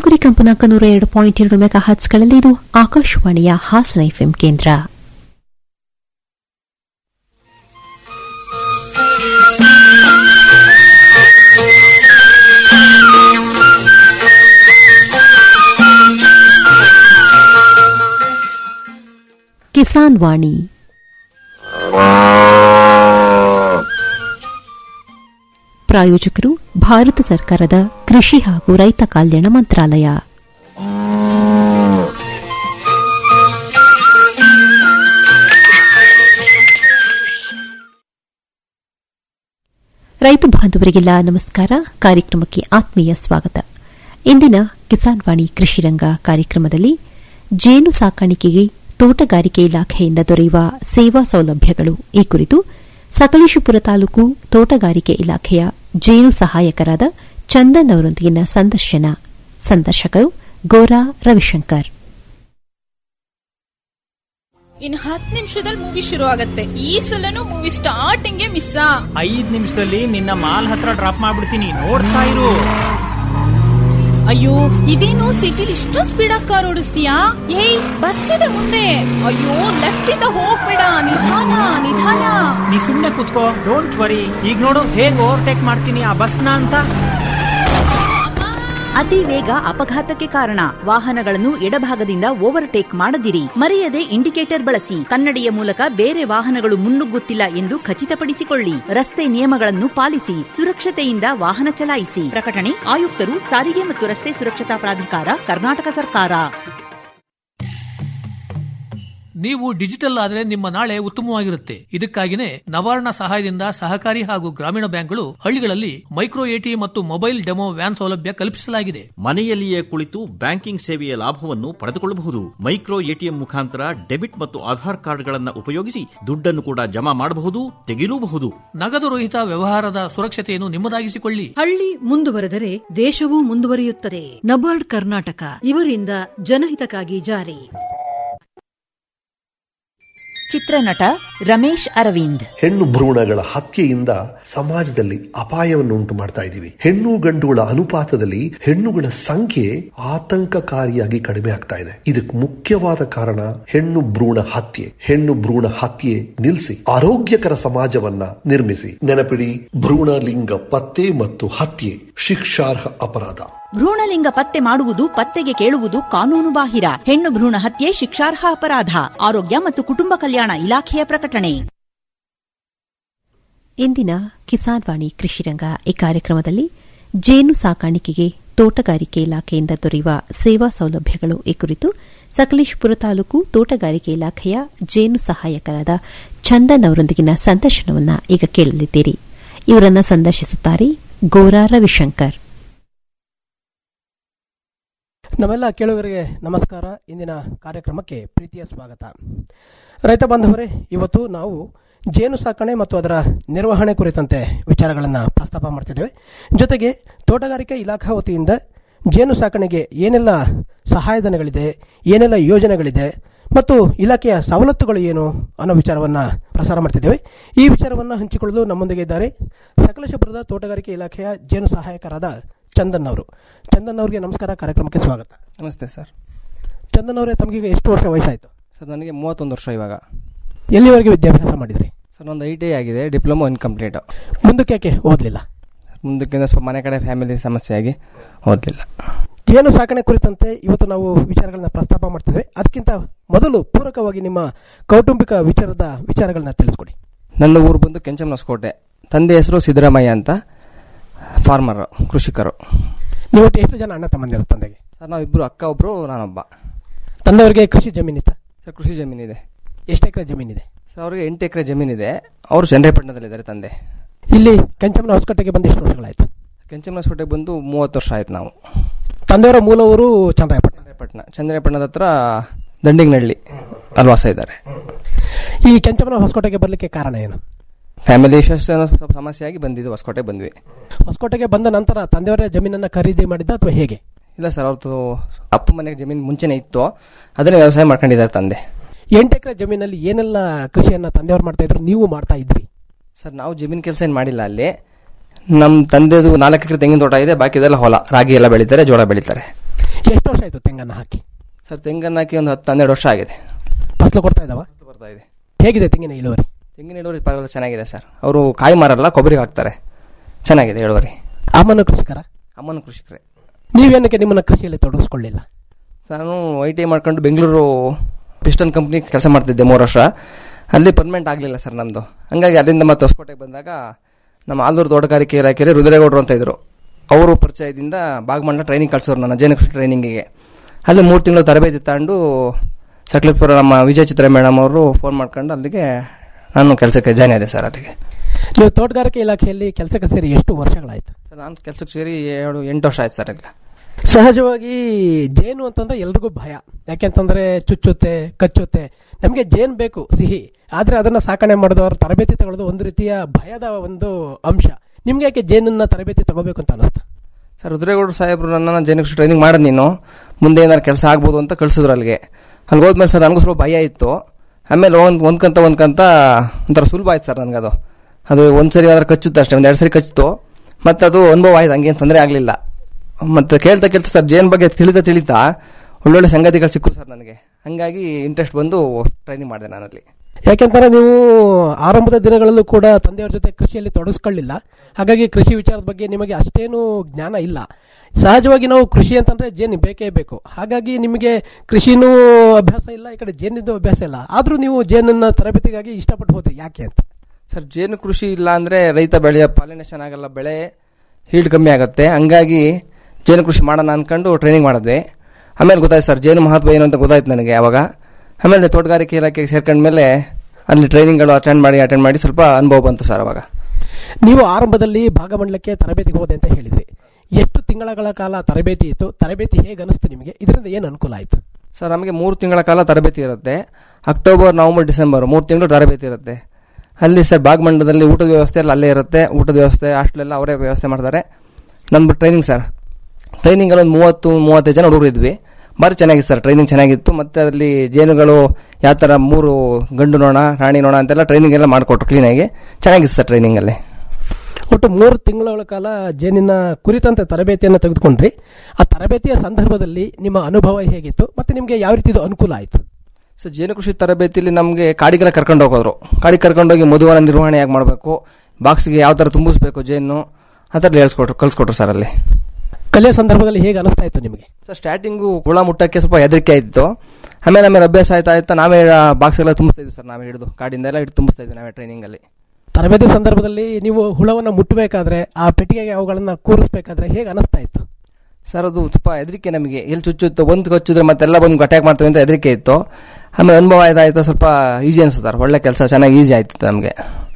ಗುರಿ ಕಂಪನಾಂಕ ನೂರ ಎರಡು ಪಾಯಿಂಟ್ ಎರಡು ಮೆಗಾ ಹರ್ಟ್ಸ್ಗಳಲ್ಲಿ ಇದು ಆಕಾಶವಾಣಿಯ ಹಾಸನ ಎಫ್ಎಂ ಕೇಂದ್ರ ಕಿಸಾನ್ ವಾಣಿ ಪ್ರಾಯೋಜಕರು ಭಾರತ ಸರ್ಕಾರದ ಕೃಷಿ ಹಾಗೂ ರೈತ ಕಲ್ಯಾಣ ಮಂತ್ರಾಲಯ ರೈತ ಬಾಂಧವರಿಗೆಲ್ಲ ನಮಸ್ಕಾರ ಕಾರ್ಯಕ್ರಮಕ್ಕೆ ಆತ್ಮೀಯ ಸ್ವಾಗತ ಇಂದಿನ ಕಿಸಾನ್ ವಾಣಿ ಕೃಷಿರಂಗ ಕಾರ್ಯಕ್ರಮದಲ್ಲಿ ಜೇನು ಸಾಕಾಣಿಕೆಗೆ ತೋಟಗಾರಿಕೆ ಇಲಾಖೆಯಿಂದ ದೊರೆಯುವ ಸೇವಾ ಸೌಲಭ್ಯಗಳು ಈ ಕುರಿತು ಸಕಲೇಶಪುರ ತಾಲೂಕು ತೋಟಗಾರಿಕೆ ಇಲಾಖೆಯ ಜೇನು ಸಹಾಯಕರಾದ ಚಂದನ್ ಅವರೊಂದಿಗಿನ ಸಂದರ್ಶನ ಸಂದರ್ಶಕರು ಗೋರಾ ರವಿಶಂಕರ್ ಇನ್ ಹತ್ತು ನಿಮಿಷದಲ್ಲಿ ಮೂವಿ ಶುರು ಆಗತ್ತೆ ಈ ಸಲನು ಮೂವಿ ಸ್ಟಾರ್ಟಿಂಗ್ ಮಿಸ್ ಐದ್ ನಿಮಿಷದಲ್ಲಿ ನಿನ್ನ ಮಾಲ್ ಹತ್ರ ಡ್ರಾಪ್ ಮಾಡ್ಬಿಡ್ತೀನಿ ನೋಡ್ತಾ ಇರು ಅಯ್ಯೋ ಇದೇನು ಸಿಟಿಲಿ ಇಷ್ಟೊಂದು ಸ್ಪೀಡ್ ಆಗಿ ಕಾರ್ ಓಡಿಸ್ತೀಯಾ ಏಯ್ ಬಸ್ ಇದೆ ಮುಂದೆ ಅಯ್ಯೋ ಲೆಫ್ಟ್ ಇಂದ ಹೋಗ್ಬೇಡ ನಿಧಾನ ನಿಧಾನ ನೀ ಸುಮ್ನೆ ಕುತ್ಕೋ ಡೋಂಟ್ ವರಿ ಈಗ ನೋಡು ಹೇಗ್ ಓವರ್ಟೇಕ್ ಮಾಡ್ತೀನಿ ಆ ಬಸ್ನ ಅಂತ ಅತಿ ವೇಗ ಅಪಘಾತಕ್ಕೆ ಕಾರಣ ವಾಹನಗಳನ್ನು ಎಡಭಾಗದಿಂದ ಓವರ್ಟೇಕ್ ಮಾಡದಿರಿ ಮರೆಯದೆ ಇಂಡಿಕೇಟರ್ ಬಳಸಿ ಕನ್ನಡಿಯ ಮೂಲಕ ಬೇರೆ ವಾಹನಗಳು ಮುನ್ನುಗ್ಗುತ್ತಿಲ್ಲ ಎಂದು ಖಚಿತಪಡಿಸಿಕೊಳ್ಳಿ ರಸ್ತೆ ನಿಯಮಗಳನ್ನು ಪಾಲಿಸಿ ಸುರಕ್ಷತೆಯಿಂದ ವಾಹನ ಚಲಾಯಿಸಿ ಪ್ರಕಟಣೆ ಆಯುಕ್ತರು ಸಾರಿಗೆ ಮತ್ತು ರಸ್ತೆ ಸುರಕ್ಷತಾ ಪ್ರಾಧಿಕಾರ ಕರ್ನಾಟಕ ಸರ್ಕಾರ ನೀವು ಡಿಜಿಟಲ್ ಆದರೆ ನಿಮ್ಮ ನಾಳೆ ಉತ್ತಮವಾಗಿರುತ್ತೆ ಇದಕ್ಕಾಗಿನೇ ನವಾರ್ಣ ಸಹಾಯದಿಂದ ಸಹಕಾರಿ ಹಾಗೂ ಗ್ರಾಮೀಣ ಬ್ಯಾಂಕ್ಗಳು ಹಳ್ಳಿಗಳಲ್ಲಿ ಮೈಕ್ರೋ ಎಟಿ ಮತ್ತು ಮೊಬೈಲ್ ಡೆಮೋ ವ್ಯಾನ್ ಸೌಲಭ್ಯ ಕಲ್ಪಿಸಲಾಗಿದೆ ಮನೆಯಲ್ಲಿಯೇ ಕುಳಿತು ಬ್ಯಾಂಕಿಂಗ್ ಸೇವೆಯ ಲಾಭವನ್ನು ಪಡೆದುಕೊಳ್ಳಬಹುದು ಮೈಕ್ರೋ ಎಟಿಎಂ ಮುಖಾಂತರ ಡೆಬಿಟ್ ಮತ್ತು ಆಧಾರ್ ಕಾರ್ಡ್ಗಳನ್ನು ಉಪಯೋಗಿಸಿ ದುಡ್ಡನ್ನು ಕೂಡ ಜಮಾ ಮಾಡಬಹುದು ತೆಗೆಯಲೂಬಹುದು ನಗದು ರಹಿತ ವ್ಯವಹಾರದ ಸುರಕ್ಷತೆಯನ್ನು ನಿಮ್ಮದಾಗಿಸಿಕೊಳ್ಳಿ ಹಳ್ಳಿ ಮುಂದುವರೆದರೆ ದೇಶವೂ ಮುಂದುವರಿಯುತ್ತದೆ ನಬಾರ್ಡ್ ಕರ್ನಾಟಕ ಇವರಿಂದ ಜನಹಿತಕ್ಕಾಗಿ ಜಾರಿ ಚಿತ್ರನಟ ರಮೇಶ್ ಅರವಿಂದ್ ಹೆಣ್ಣು ಭ್ರೂಣಗಳ ಹತ್ಯೆಯಿಂದ ಸಮಾಜದಲ್ಲಿ ಅಪಾಯವನ್ನು ಉಂಟು ಮಾಡ್ತಾ ಇದ್ದೀವಿ ಹೆಣ್ಣು ಗಂಡುಗಳ ಅನುಪಾತದಲ್ಲಿ ಹೆಣ್ಣುಗಳ ಸಂಖ್ಯೆ ಆತಂಕಕಾರಿಯಾಗಿ ಕಡಿಮೆ ಆಗ್ತಾ ಇದೆ ಇದಕ್ಕೆ ಮುಖ್ಯವಾದ ಕಾರಣ ಹೆಣ್ಣು ಭ್ರೂಣ ಹತ್ಯೆ ಹೆಣ್ಣು ಭ್ರೂಣ ಹತ್ಯೆ ನಿಲ್ಲಿಸಿ ಆರೋಗ್ಯಕರ ಸಮಾಜವನ್ನ ನಿರ್ಮಿಸಿ ನೆನಪಿಡಿ ಭ್ರೂಣ ಲಿಂಗ ಪತ್ತೆ ಮತ್ತು ಹತ್ಯೆ ಶಿಕ್ಷಾರ್ಹ ಅಪರಾಧ ಭ್ರೂಣಲಿಂಗ ಪತ್ತೆ ಮಾಡುವುದು ಪತ್ತೆಗೆ ಕೇಳುವುದು ಕಾನೂನು ಬಾಹಿರ ಹೆಣ್ಣು ಭ್ರೂಣ ಹತ್ಯೆ ಶಿಕ್ಷಾರ್ಹ ಅಪರಾಧ ಆರೋಗ್ಯ ಮತ್ತು ಕುಟುಂಬ ಕಲ್ಯಾಣ ಇಲಾಖೆಯ ಪ್ರಕಟಣೆ ಇಂದಿನ ಕಿಸಾನ್ ವಾಣಿ ಕೃಷಿರಂಗ ಈ ಕಾರ್ಯಕ್ರಮದಲ್ಲಿ ಜೇನು ಸಾಕಾಣಿಕೆಗೆ ತೋಟಗಾರಿಕೆ ಇಲಾಖೆಯಿಂದ ದೊರೆಯುವ ಸೇವಾ ಸೌಲಭ್ಯಗಳು ಈ ಕುರಿತು ಸಕಲೇಶಪುರ ತಾಲೂಕು ತೋಟಗಾರಿಕೆ ಇಲಾಖೆಯ ಜೇನು ಸಹಾಯಕರಾದ ಚಂದನ್ ಅವರೊಂದಿಗಿನ ಸಂದರ್ಶನವನ್ನ ಈಗ ಕೇಳಲಿದ್ದೀರಿ ಇವರನ್ನ ಸಂದರ್ಶಿಸುತ್ತಾರೆ ಗೋರಾ ರವಿಶಂಕರ್ ನಮ್ಮೆಲ್ಲ ಕೇಳುಗರಿಗೆ ನಮಸ್ಕಾರ ಇಂದಿನ ಕಾರ್ಯಕ್ರಮಕ್ಕೆ ಪ್ರೀತಿಯ ಸ್ವಾಗತ ರೈತ ಬಾಂಧವರೇ ಇವತ್ತು ನಾವು ಜೇನು ಸಾಕಣೆ ಮತ್ತು ಅದರ ನಿರ್ವಹಣೆ ಕುರಿತಂತೆ ವಿಚಾರಗಳನ್ನು ಪ್ರಸ್ತಾಪ ಮಾಡ್ತಿದ್ದೇವೆ ಜೊತೆಗೆ ತೋಟಗಾರಿಕೆ ಇಲಾಖಾ ವತಿಯಿಂದ ಜೇನು ಸಾಕಣೆಗೆ ಏನೆಲ್ಲ ಸಹಾಯಧನಗಳಿದೆ ಏನೆಲ್ಲ ಯೋಜನೆಗಳಿದೆ ಮತ್ತು ಇಲಾಖೆಯ ಸವಲತ್ತುಗಳು ಏನು ಅನ್ನೋ ವಿಚಾರವನ್ನು ಪ್ರಸಾರ ಮಾಡ್ತಿದ್ದೇವೆ ಈ ವಿಚಾರವನ್ನು ಹಂಚಿಕೊಳ್ಳಲು ನಮ್ಮೊಂದಿಗೆ ಇದ್ದಾರೆ ಸಕಲೇಶಪುರದ ತೋಟಗಾರಿಕೆ ಇಲಾಖೆಯ ಜೇನು ಸಹಾಯಕರಾದ ಚಂದನ್ ಅವರು ಚಂದನ್ ಅವರಿಗೆ ನಮಸ್ಕಾರ ಕಾರ್ಯಕ್ರಮಕ್ಕೆ ಸ್ವಾಗತ ನಮಸ್ತೆ ಸರ್ ಚಂದನ್ ಅವರೇ ತಮಗೀಗ ಎಷ್ಟು ವರ್ಷ ವಯಸ್ಸಾಯಿತು ಸರ್ ನನಗೆ ಮೂವತ್ತೊಂದು ವರ್ಷ ಇವಾಗ ಎಲ್ಲಿವರೆಗೆ ವಿದ್ಯಾಭ್ಯಾಸ ಮಾಡಿದ್ರಿ ಸರ್ ಒಂದು ಐ ಟಿ ಐ ಆಗಿದೆ ಡಿಪ್ಲೊಮಾ ಇನ್ಕಂಪ್ಲೀಟ್ ಮುಂದಕ್ಕೆ ಯಾಕೆ ಓದಲಿಲ್ಲ ಮುಂದಕ್ಕಿಂತ ಸ್ವಲ್ಪ ಮನೆ ಕಡೆ ಫ್ಯಾಮಿಲಿ ಸಮಸ್ಯೆಯಾಗಿ ಓದಲಿಲ್ಲ ಜೇನು ಸಾಕಣೆ ಕುರಿತಂತೆ ಇವತ್ತು ನಾವು ವಿಚಾರಗಳನ್ನ ಪ್ರಸ್ತಾಪ ಮಾಡ್ತಿದ್ದೇವೆ ಅದಕ್ಕಿಂತ ಮೊದಲು ಪೂರಕವಾಗಿ ನಿಮ್ಮ ಕೌಟುಂಬಿಕ ವಿಚಾರದ ವಿಚಾರಗಳನ್ನ ತಿಳಿಸ್ಕೊಡಿ ನನ್ನ ಊರು ಬಂದು ಕೆಂಚಮ್ಮನಸ್ಕೋಟೆ ತಂದೆ ಹೆಸರು ಸಿದ್ದರಾಮಯ್ಯ ಅಂತ ಫಾರ್ಮರ್ ಕೃಷಿಕರು ನೀವು ಒಟ್ಟು ಎಷ್ಟು ಜನ ಅಣ್ಣ ತಮ್ಮಂದಿರು ತಂದೆಗೆ ಸರ್ ನಾವು ಇಬ್ಬರು ಅಕ್ಕ ಒಬ್ಬರು ನಾನೊಬ್ಬ ತಂದೆಯವರಿಗೆ ಕೃಷಿ ಜಮೀನಿತ್ತ ಸರ್ ಕೃಷಿ ಜಮೀನಿದೆ ಎಷ್ಟು ಎಕರೆ ಜಮೀನಿದೆ ಸರ್ ಅವ್ರಿಗೆ ಎಂಟು ಎಕರೆ ಜಮೀನಿದೆ ಅವರು ಚಂದ್ರಪಟ್ಟಣದಲ್ಲಿದ್ದಾರೆ ತಂದೆ ಇಲ್ಲಿ ಕೆಂಚಮ್ಮನ ಹೊಸಕೋಟೆಗೆ ಬಂದು ಎಷ್ಟು ವರ್ಷಗಳಾಯ್ತು ಕೆಂಚಮ್ಮನಸ್ಕೋಟೆಗೆ ಬಂದು ಮೂವತ್ತು ವರ್ಷ ಆಯ್ತು ನಾವು ತಂದೆಯವರ ಮೂಲ ಊರು ಚಂದ್ರಾಯಪಟ್ಟಣ ಚಂದ್ರಪಟ್ಟಣ ಚಂದ್ರಪಟ್ಟಣದ ಹತ್ರ ದಂಡಿಗ್ನಹಳ್ಳಿ ಅಲ್ಲಿ ವಾಸ ಇದ್ದಾರೆ ಈ ಕೆಂಚಮ್ಮನ ಹೊಸಕೋಟೆಗೆ ಬರಲಿಕ್ಕೆ ಕಾರಣ ಏನು ಫ್ಯಾಮಿಲಿ ಇಶ್ಯೂಸ್ ಏನೋ ಸ್ವಲ್ಪ ಸಮಸ್ಯೆಯಾಗಿ ಬಂದಿದ್ದು ಹೊಸಕೋಟೆ ಬಂದ್ವಿ ಹೊಸಕೋಟೆಗೆ ಬಂದ ನಂತರ ತಂದೆಯವರ ಜಮೀನನ್ನ ಖರೀದಿ ಮಾಡಿದ್ದ ಅಥವಾ ಹೇಗೆ ಇಲ್ಲ ಸರ್ ಅವ್ರದ್ದು ಅಪ್ಪ ಮನೆಗೆ ಜಮೀನು ಮುಂಚೆನೇ ಇತ್ತು ಅದನ್ನೇ ವ್ಯವಸಾಯ ಮಾಡ್ಕೊಂಡಿದ್ದಾರೆ ತಂದೆ ಎಂಟು ಎಕರೆ ಜಮೀನಲ್ಲಿ ಏನೆಲ್ಲ ಕೃಷಿಯನ್ನ ತಂದೆಯವರು ಮಾಡ್ತಾ ಇದ್ರು ನೀವು ಮಾಡ್ತಾ ಇದ್ರಿ ಸರ್ ನಾವು ಜಮೀನು ಕೆಲಸ ಏನು ಮಾಡಿಲ್ಲ ಅಲ್ಲಿ ನಮ್ಮ ತಂದೆದು ನಾಲ್ಕು ಎಕರೆ ತೆಂಗಿನ ತೋಟ ಇದೆ ಬಾಕಿದೆಲ್ಲ ಹೊಲ ರಾಗಿ ಎಲ್ಲ ಬೆಳೀತಾರೆ ಜೋಳ ಬೆಳೀತಾರೆ ಎಷ್ಟು ವರ್ಷ ಆಯ್ತು ತೆಂಗನ್ನ ಹಾಕಿ ಸರ್ ತೆಂಗನ್ನ ಹಾಕಿ ಒಂದು ಹತ್ತು ಹನ್ನೆರಡು ವರ್ಷ ಆಗಿದೆ ಫಸಲು ಕೊಡ್ತಾ ಇದಾವ ಬರ್ತಾ ಇದೆ ಹೇಗಿದೆ ತೆಂಗಿನ ಇಳುವರಿ ತೆಂಗಿನ ಇಳುವರಿ ಪರವಾಗಿಲ್ಲ ಚೆನ್ನಾಗಿದೆ ಸರ್ ಅವರು ಕಾಯಿ ಮಾರಲ್ಲ ಕೊಬ್ಬರಿಗೆ ಹಾಕ್ತಾರೆ ಚೆನ್ನಾಗಿದೆ ಇಳುವರಿ ಅಮ್ಮನ ಕೃಷಿಕರ ಅಮ್ಮನ ಕೃಷಿಕರೇ ನೀವೇನಕ್ಕೆ ನಿಮ್ಮನ್ನ ಕೃಷಿಯಲ್ಲಿ ತೊಡಗಿಸ್ಕೊಳ್ಳಿಲ್ಲ ಸರ್ ನಾನು ಐ ಟಿ ಐ ಮಾಡ್ಕೊಂಡು ಬೆಂಗಳೂರು ಪಿಸ್ಟನ್ ಕಂಪ್ನಿ ಕೆಲಸ ಮಾಡ್ತಿದ್ದೆ ಮೂರು ವರ್ಷ ಅಲ್ಲಿ ಪರ್ಮನೆಂಟ್ ಆಗಲಿಲ್ಲ ಸರ್ ನಂದು ಹಂಗಾಗಿ ಅಲ್ಲಿಂದ ಮತ್ತೆ ಹೊಸಕೋಟೆಗೆ ಬಂದಾಗ ನಮ್ಮ ಆಲೂರು ತೋಟಗಾರಿಕೆ ಇಲಾಖೆಯಲ್ಲಿ ರುದ್ರೇಗೌಡರು ಅಂತ ಇದ್ರು ಅವರು ಪರಿಚಯದಿಂದ ಬಾಗಮಂಡ ಟ್ರೈನಿಂಗ್ ಕಳ್ಸೋರು ನನ್ನ ಜೇನುಕೃಷಿ ಟ್ರೈನಿಂಗಿಗೆ ಅಲ್ಲಿ ಮೂರು ತಿಂಗಳು ತರಬೇತಿ ತಗೊಂಡು ಸಕಲೇಶ್ಪುರ ನಮ್ಮ ವಿಜಯ ಚಿತ್ರ ಮೇಡಮ್ ಅವರು ಫೋನ್ ಮಾಡ್ಕೊಂಡು ಅಲ್ಲಿಗೆ ನಾನು ಕೆಲಸಕ್ಕೆ ಜಾಯ್ನ್ ಆದೆ ಸರ್ ಅಲ್ಲಿಗೆ ನೀವು ತೋಟಗಾರಿಕೆ ಇಲಾಖೆಯಲ್ಲಿ ಕೆಲಸಕ್ಕೆ ಸೇರಿ ಎಷ್ಟು ವರ್ಷಗಳಾಯ್ತು ನಾನು ಕೆಲಸಕ್ಕೆ ಸೇರಿ ಏಳು ಎಂಟು ವರ್ಷ ಆಯ್ತು ಸರ್ ಈಗ ಸಹಜವಾಗಿ ಜೇನು ಅಂತಂದ್ರೆ ಎಲ್ರಿಗೂ ಭಯ ಯಾಕೆಂತಂದ್ರೆ ಚುಚ್ಚುತ್ತೆ ಕಚ್ಚುತ್ತೆ ನಮಗೆ ಜೇನು ಬೇಕು ಸಿಹಿ ಆದ್ರೆ ಅದನ್ನ ಸಾಕಣೆ ಮಾಡಿದವರು ತರಬೇತಿ ತಗೊಳ್ಳೋದು ಒಂದು ರೀತಿಯ ಭಯದ ಒಂದು ಅಂಶ ನಿಮ್ಗೆ ಯಾಕೆ ಜೇನನ್ನ ತರಬೇತಿ ತಗೋಬೇಕು ಅಂತ ಅನಿಸ್ತು ಸರ್ ರುದ್ರೇಗೌಡರು ಸಾಹೇಬರು ನನ್ನ ಜೇನುಕೃಷಿ ಟ್ರೈನಿಂಗ್ ಮಾಡೋದು ನೀನು ಮುಂದೆ ಏನಾರು ಕೆಲಸ ಆಗ್ಬೋದು ಅಂತ ಕಳ್ಸಿದ್ರು ಅಲ್ಲಿಗೆ ಅಲ್ಲಿ ಹೋದ್ಮೇಲೆ ಸರ್ ನನಗೂ ಸ್ವಲ್ಪ ಭಯ ಇತ್ತು ಆಮೇಲೆ ಒಂದು ಒಂದ್ಕಂತ ಒಂದ್ಕಂತ ಒಂಥರ ಸುಲಭ ಆಯ್ತು ಸರ್ ನನಗದು ಅದು ಒಂದು ಸರಿ ಆದ್ರೆ ಕಚ್ಚುತ್ತೆ ಅಷ್ಟೇ ಒಂದು ಎರಡು ಸರಿ ಕಚ್ಚಿತು ಮತ್ತು ಅದು ಅನುಭವ ಆಯ್ತು ಹಂಗೇನು ತೊಂದರೆ ಆಗಲಿಲ್ಲ ಮತ್ತು ಕೇಳ್ತಾ ಕೇಳ್ತಾ ಸರ್ ಜೇನು ಬಗ್ಗೆ ತಿಳಿತಾ ತಿಳಿತಾ ಒಳ್ಳೊಳ್ಳೆ ಸಂಗತಿಗಳು ಸಿಕ್ಕು ಸರ್ ನನಗೆ ಹಂಗಾಗಿ ಇಂಟ್ರೆಸ್ಟ್ ಬಂದು ಟ್ರೈನಿಂಗ್ ಮಾಡಿದೆ ನಾನಲ್ಲಿ ಯಾಕೆಂದ್ರೆ ನೀವು ಆರಂಭದ ದಿನಗಳಲ್ಲೂ ಕೂಡ ತಂದೆಯವ್ರ ಜೊತೆ ಕೃಷಿಯಲ್ಲಿ ತೊಡಗಿಸ್ಕೊಳ್ಳಿಲ್ಲ ಹಾಗಾಗಿ ಕೃಷಿ ವಿಚಾರದ ಬಗ್ಗೆ ನಿಮಗೆ ಅಷ್ಟೇನು ಜ್ಞಾನ ಇಲ್ಲ ಸಹಜವಾಗಿ ನಾವು ಕೃಷಿ ಅಂತಂದ್ರೆ ಜೇನು ಬೇಕೇ ಬೇಕು ಹಾಗಾಗಿ ನಿಮಗೆ ಕೃಷಿನೂ ಅಭ್ಯಾಸ ಇಲ್ಲ ಈ ಕಡೆ ಜೇನಿದ್ದು ಅಭ್ಯಾಸ ಇಲ್ಲ ಆದ್ರೂ ನೀವು ಜೇನನ್ನ ತರಬೇತಿಗಾಗಿ ಇಷ್ಟಪಟ್ಟು ಹೋದ್ರಿ ಯಾಕೆ ಅಂತ ಸರ್ ಜೇನು ಕೃಷಿ ಇಲ್ಲ ಅಂದರೆ ರೈತ ಬೆಳೆಯ ಪಾಲಿನೇಷನ್ ಆಗಲ್ಲ ಬೆಳೆ ಹೀಲ್ಡ್ ಕಮ್ಮಿ ಆಗುತ್ತೆ ಹಂಗಾಗಿ ಜೇನು ಕೃಷಿ ಮಾಡೋಣ ಅನ್ಕೊಂಡು ಟ್ರೈನಿಂಗ್ ಮಾಡಿದ್ವಿ ಆಮೇಲೆ ಗೊತ್ತಾಯ್ತು ಸರ್ ಜೇನು ಮಹತ್ವ ಏನು ಅಂತ ಗೊತ್ತಾಯ್ತು ನನಗೆ ಆವಾಗ ಆಮೇಲೆ ತೋಟಗಾರಿಕೆ ಇಲಾಖೆಗೆ ಸೇರ್ಕೊಂಡ್ಮೇಲೆ ಅಲ್ಲಿ ಟ್ರೈನಿಂಗ್ಗಳು ಅಟೆಂಡ್ ಮಾಡಿ ಅಟೆಂಡ್ ಮಾಡಿ ಸ್ವಲ್ಪ ಅನುಭವ ಬಂತು ಸರ್ ಅವಾಗ ನೀವು ಆರಂಭದಲ್ಲಿ ಭಾಗಮಂಡಲಕ್ಕೆ ತರಬೇತಿಗೆ ಹೋದೆ ಅಂತ ಹೇಳಿದ್ರಿ ಎಷ್ಟು ತಿಂಗಳ ಕಾಲ ತರಬೇತಿ ಇತ್ತು ತರಬೇತಿ ಹೇಗೆ ಅನಿಸ್ತು ನಿಮಗೆ ಇದರಿಂದ ಏನು ಅನುಕೂಲ ಆಯಿತು ಸರ್ ನಮಗೆ ಮೂರು ತಿಂಗಳ ಕಾಲ ತರಬೇತಿ ಇರುತ್ತೆ ಅಕ್ಟೋಬರ್ ನವಂಬರ್ ಡಿಸೆಂಬರ್ ಮೂರು ತಿಂಗಳು ತರಬೇತಿ ಇರುತ್ತೆ ಅಲ್ಲಿ ಸರ್ ಬಾಗಮಂಡಲದಲ್ಲಿ ಊಟದ ವ್ಯವಸ್ಥೆ ಎಲ್ಲ ಅಲ್ಲೇ ಇರುತ್ತೆ ಊಟದ ವ್ಯವಸ್ಥೆ ಹಾಸ್ಟೆಲೆಲ್ಲ ಅವರೇ ವ್ಯವಸ್ಥೆ ಮಾಡ್ತಾರೆ ನಮ್ದು ಟ್ರೈನಿಂಗ್ ಸರ್ ಟ್ರೈನಿಂಗಲ್ಲಿ ಒಂದು ಮೂವತ್ತು ಮೂವತ್ತೈದು ಜನ ಹುಡುಗರು ಇದ್ವಿ ಭಾರಿ ಚೆನ್ನಾಗಿತ್ತು ಸರ್ ಟ್ರೈನಿಂಗ್ ಚೆನ್ನಾಗಿತ್ತು ಮತ್ತು ಅದರಲ್ಲಿ ಜೇನುಗಳು ಯಾವ ಥರ ಮೂರು ಗಂಡು ನೋಣ ರಾಣಿ ನೋಣ ಅಂತೆಲ್ಲ ಟ್ರೈನಿಂಗ್ ಎಲ್ಲ ಮಾಡಿಕೊಟ್ರು ಕ್ಲೀನಾಗಿ ಚೆನ್ನಾಗಿತ್ತು ಸರ್ ಟ್ರೈನಿಂಗಲ್ಲಿ ಒಟ್ಟು ಮೂರು ತಿಂಗಳ ಕಾಲ ಜೇನಿನ ಕುರಿತಂತೆ ತರಬೇತಿಯನ್ನು ತೆಗೆದುಕೊಂಡ್ರಿ ಆ ತರಬೇತಿಯ ಸಂದರ್ಭದಲ್ಲಿ ನಿಮ್ಮ ಅನುಭವ ಹೇಗಿತ್ತು ಮತ್ತೆ ನಿಮಗೆ ಯಾವ ರೀತಿ ಅನುಕೂಲ ಆಯಿತು ಸೊ ಜೇನು ಕೃಷಿ ತರಬೇತಿಯಲ್ಲಿ ನಮಗೆ ಕಾಡಿಗೆಲ್ಲ ಕರ್ಕೊಂಡು ಹೋಗೋರು ಕಾಡಿಗೆ ಕರ್ಕೊಂಡೋಗಿ ಮಧುವನ ನಿರ್ವಹಣೆ ಹೇಗೆ ಮಾಡಬೇಕು ಬಾಕ್ಸ್ಗೆ ಯಾವ ಥರ ತುಂಬಿಸ್ಬೇಕು ಜೇನು ಆ ಥರ ಹೇಳ್ಸ್ಕೊಟ್ರು ಕಳ್ಸ್ಕೊಟ್ರು ಸರ್ ಅಲ್ಲಿ ಕಲಿಯೋ ಸಂದರ್ಭದಲ್ಲಿ ಹೇಗೆ ಅನಿಸ್ತಾ ಇತ್ತು ನಿಮಗೆ ಸರ್ ಸ್ಟಾರ್ಟಿಂಗು ಹುಳ ಮುಟ್ಟಕ್ಕೆ ಸ್ವಲ್ಪ ಹೆದರಿಕೆ ಆಯಿತು ಆಮೇಲೆ ಆಮೇಲೆ ಅಭ್ಯಾಸ ಆಯ್ತಾ ಆಯ್ತಾ ನಾವೇ ಬಾಕ್ಸ್ ಎಲ್ಲ ತುಂಬಿಸ್ತಾ ಇದ್ವಿ ಸರ್ ನಾವೇ ಹಿಡಿದು ಕಾಡಿಂದ ಎಲ್ಲ ಹಿಡಿದು ತುಂಬಿಸ್ತಾ ಇದ್ವಿ ನಾವೇ ಟ್ರೈನಿಂಗಲ್ಲಿ ತರಬೇತಿ ಸಂದರ್ಭದಲ್ಲಿ ನೀವು ಹುಳವನ್ನು ಮುಟ್ಟಬೇಕಾದ್ರೆ ಆ ಪೆಟ್ಟಿಗೆಗೆ ಅವುಗಳನ್ನ ಕೂರಿಸ್ಬೇಕಾದ್ರೆ ಹೇಗೆ ಅನಿಸ್ತಾ ಇತ್ತು ಸರ್ ಅದು ಸ್ವಲ್ಪ ಹೆದರಿಕೆ ನಮಗೆ ಎಲ್ಲಿ ಚುಚ್ಚುತ್ತೋ ಒಂದು ಕಚ್ಚಿದ್ರೆ ಮತ್ತೆಲ್ಲ ಬಂದು ಅಟ್ಯಾಕ್ ಮಾಡ್ತೇವೆ ಅಂತ ಹೆದರಿಕೆ ಇತ್ತು ಆಮೇಲೆ ಅನುಭವ ಆಯ್ತಾ ಆಯ್ತಾ ಸ್ವಲ್ಪ ಈಸಿ ಅನಿಸ್ತು ಸರ್ ಒಳ್ಳೆ ಕೆಲಸ ಚೆನ್ನಾಗಿ ಈಸಿ ಆಯ್ತು ನಮಗೆ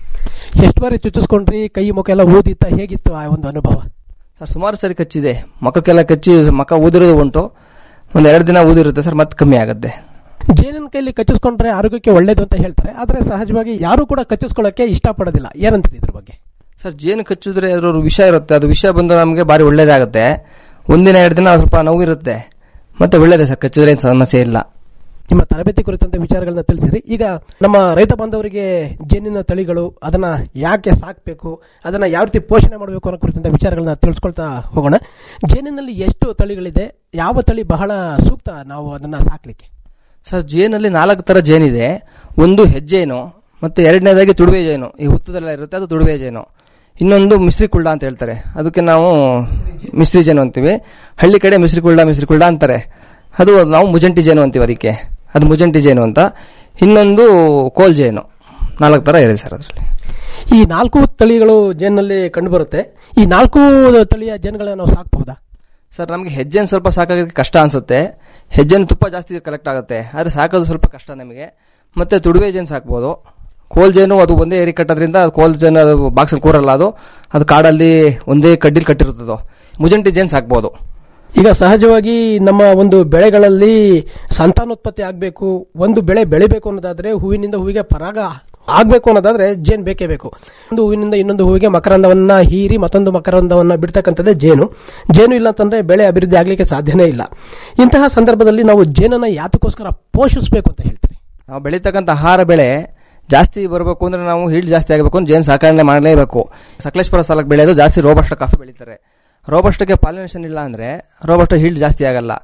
ಎಷ್ಟು ಬಾರಿ ಚುಚ್ಚಿಸ್ಕೊಂಡ್ರಿ ಕೈ ಮುಖ ಎಲ್ಲ ಊದಿತ್ತ ಹೇಗಿತ್ತು ಆ ಒಂದು ಅನುಭವ ಸರ್ ಸುಮಾರು ಸರಿ ಕಚ್ಚಿದೆ ಮಕ್ಕಕ್ಕೆಲ್ಲ ಕಚ್ಚಿ ಮಕ್ಕ ಊದಿರೋದು ಉಂಟು ಒಂದು ಎರಡು ದಿನ ಊದಿರುತ್ತೆ ಸರ್ ಮತ್ತೆ ಕಮ್ಮಿ ಆಗುತ್ತೆ ಜೇನಿನ ಕೈಲಿ ಕಚ್ಚಿಸ್ಕೊಂಡ್ರೆ ಆರೋಗ್ಯಕ್ಕೆ ಒಳ್ಳೇದು ಅಂತ ಹೇಳ್ತಾರೆ ಆದ್ರೆ ಸಹಜವಾಗಿ ಯಾರು ಕೂಡ ಕಚ್ಚಿಸ್ಕೊಳ್ಳೋಕೆ ಇಷ್ಟಪಡೋದಿಲ್ಲ ಏನಂತೀರಿ ಇದ್ರ ಬಗ್ಗೆ ಸರ್ ಜೇನು ಕಚ್ಚಿದ್ರೆ ಅದ್ರ ವಿಷ ಇರುತ್ತೆ ಅದು ವಿಷ ಬಂದು ನಮಗೆ ಭಾರಿ ಒಳ್ಳೇದಾಗುತ್ತೆ ಒಂದಿನ ಎರಡು ದಿನ ಸ್ವಲ್ಪ ನೋವಿರುತ್ತೆ ಮತ್ತೆ ಒಳ್ಳೇದೇ ಸರ್ ಕಚ್ಚಿದ್ರೆ ಏನು ಸಮಸ್ಯೆ ಇಲ್ಲ ನಿಮ್ಮ ತರಬೇತಿ ಕುರಿತಂತೆ ವಿಚಾರಗಳನ್ನ ತಿಳಿಸಿರಿ ಈಗ ನಮ್ಮ ರೈತ ಬಾಂಧವರಿಗೆ ಜೇನಿನ ತಳಿಗಳು ಅದನ್ನ ಯಾಕೆ ಸಾಕಬೇಕು ಅದನ್ನ ಯಾವ ರೀತಿ ಪೋಷಣೆ ಮಾಡಬೇಕು ಅನ್ನೋ ಕುರಿತಂತೆ ವಿಚಾರಗಳನ್ನ ತಿಳಿಸ್ಕೊಳ್ತಾ ಹೋಗೋಣ ಜೇನಿನಲ್ಲಿ ಎಷ್ಟು ತಳಿಗಳಿದೆ ಯಾವ ತಳಿ ಬಹಳ ಸೂಕ್ತ ನಾವು ಅದನ್ನ ಸಾಕ್ಲಿಕ್ಕೆ ಸರ್ ಜೇನಲ್ಲಿ ನಾಲ್ಕು ಥರ ಜೇನಿದೆ ಒಂದು ಹೆಜ್ಜೇನು ಮತ್ತು ಎರಡನೇದಾಗಿ ತುಡುವೆ ಜೇನು ಈ ಹುತ್ತದೆಲ್ಲ ಇರುತ್ತೆ ಅದು ತುಡುವೆ ಜೇನು ಇನ್ನೊಂದು ಮಿಸ್ರಿ ಕುಳ್ಳ ಅಂತ ಹೇಳ್ತಾರೆ ಅದಕ್ಕೆ ನಾವು ಮಿಸ್ರಿ ಜೇನು ಅಂತೀವಿ ಹಳ್ಳಿ ಕಡೆ ಮಿಸ್ರಿ ಕುಳ್ಳ ಮಿಸ್ರಿ ಕುಳ್ಳ ಅಂತಾರೆ ಅದು ನಾವು ಮುಜಂಟಿ ಜೇನು ಅಂತೀವಿ ಅದಕ್ಕೆ ಅದು ಮುಜಂಟಿ ಜೇನು ಅಂತ ಇನ್ನೊಂದು ಕೋಲ್ ಜೇನು ನಾಲ್ಕು ಥರ ಇದೆ ಸರ್ ಅದರಲ್ಲಿ ಈ ನಾಲ್ಕು ತಳಿಗಳು ಜೇನಲ್ಲಿ ಕಂಡುಬರುತ್ತೆ ಈ ನಾಲ್ಕು ತಳಿಯ ಜೇನುಗಳನ್ನ ನಾವು ಸಾಕಬಹುದಾ ಸರ್ ನಮಗೆ ಹೆಜ್ಜೆನ ಸ್ವಲ್ಪ ಸಾಕೋದಕ್ಕೆ ಕಷ್ಟ ಅನಿಸುತ್ತೆ ಹೆಜ್ಜೆನ ತುಪ್ಪ ಜಾಸ್ತಿ ಕಲೆಕ್ಟ್ ಆಗುತ್ತೆ ಆದರೆ ಸಾಕೋದು ಸ್ವಲ್ಪ ಕಷ್ಟ ನಮಗೆ ಮತ್ತು ತುಡುವೆ ಜೇನು ಸಾಕ್ಬೋದು ಕೋಲ್ ಜೇನು ಅದು ಒಂದೇ ಏರಿ ಕಟ್ಟೋದ್ರಿಂದ ಅದು ಕೋಲ್ ಜೇನು ಅದು ಬಾಕ್ಸಲ್ಲಿ ಕೂರಲ್ಲ ಅದು ಅದು ಕಾಡಲ್ಲಿ ಒಂದೇ ಕಡ್ಡಿಲಿ ಕಟ್ಟಿರುತ್ತದು ಮುಜಂಟಿ ಜೇನು ಸಾಕ್ಬೋದು ಈಗ ಸಹಜವಾಗಿ ನಮ್ಮ ಒಂದು ಬೆಳೆಗಳಲ್ಲಿ ಸಂತಾನೋತ್ಪತ್ತಿ ಆಗಬೇಕು ಒಂದು ಬೆಳೆ ಬೆಳಿಬೇಕು ಅನ್ನೋದಾದ್ರೆ ಹೂವಿನಿಂದ ಹೂವಿಗೆ ಪರಾಗ ಆಗ್ಬೇಕು ಅನ್ನೋದಾದ್ರೆ ಜೇನು ಬೇಕೇ ಬೇಕು ಒಂದು ಹೂವಿನಿಂದ ಇನ್ನೊಂದು ಹೂವಿಗೆ ಮಕರಂದವನ್ನ ಹೀರಿ ಮತ್ತೊಂದು ಮಕರಂದವನ್ನ ಬಿಡ್ತಕ್ಕಂಥದ್ದೇ ಜೇನು ಜೇನು ಇಲ್ಲ ಅಂತಂದ್ರೆ ಬೆಳೆ ಅಭಿವೃದ್ಧಿ ಆಗ್ಲಿಕ್ಕೆ ಸಾಧ್ಯನೇ ಇಲ್ಲ ಇಂತಹ ಸಂದರ್ಭದಲ್ಲಿ ನಾವು ಜೇನನ್ನ ಯಾತಕ್ಕೋಸ್ಕರ ಪೋಷಿಸಬೇಕು ಅಂತ ಹೇಳ್ತೀವಿ ನಾವು ಬೆಳೀತಕ್ಕಂಥ ಆಹಾರ ಬೆಳೆ ಜಾಸ್ತಿ ಬರಬೇಕು ಅಂದ್ರೆ ನಾವು ಹೀಲ್ಡ್ ಜಾಸ್ತಿ ಆಗಬೇಕು ಅಂದ್ರೆ ಜೇನು ಸಾಕಣೆ ಮಾಡಲೇಬೇಕು ಸಕಲೇಶ್ಪುರ ಸಾಲಕ್ಕೆ ಬೆಳೆಯೋದು ಜಾಸ್ತಿ ರೋಬಸ್ಟ ಕಾಫಿ ಬೆಳೀತಾರೆ ರೋಬಸ್ಟಕ್ಕೆ ಪಾಲಿನೇಷನ್ ಇಲ್ಲ ಅಂದರೆ ರೋಬಸ್ಟ ಹೀಲ್ಡ್ ಜಾಸ್ತಿ ಆಗಲ್ಲ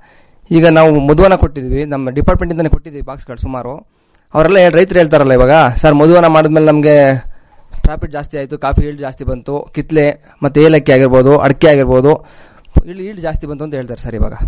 ಈಗ ನಾವು ಮಧುವನ ಕೊಟ್ಟಿದ್ವಿ ನಮ್ಮ ಡಿಪಾರ್ಟ್ಮೆಂಟಿಂದನೇ ಕೊಟ್ಟಿದ್ವಿ ಬಾಕ್ಸ್ಗಳು ಸುಮಾರು ಅವರೆಲ್ಲ ಹೇಳ್- ರೈತರು ಹೇಳ್ತಾರಲ್ಲ ಇವಾಗ ಸರ್ ಮಧುವನ ಮಾಡಿದ್ಮೇಲೆ ನಮಗೆ ಪ್ರಾಫಿಟ್ ಜಾಸ್ತಿ ಆಯಿತು ಕಾಫಿ ಈಲ್ಡ್ ಜಾಸ್ತಿ ಬಂತು ಕಿತ್ಲೆ ಮತ್ತು ಏಲಕ್ಕಿ ಆಗಿರ್ಬೋದು ಅಡಿಕೆ ಆಗಿರ್ಬೋದು ಈಲ್ಡ್ ಈಲ್ಡ್ ಜಾಸ್ತಿ ಬಂತು ಅಂತ ಹೇಳ್ತಾರೆ ಸರ್ ಇವಾಗ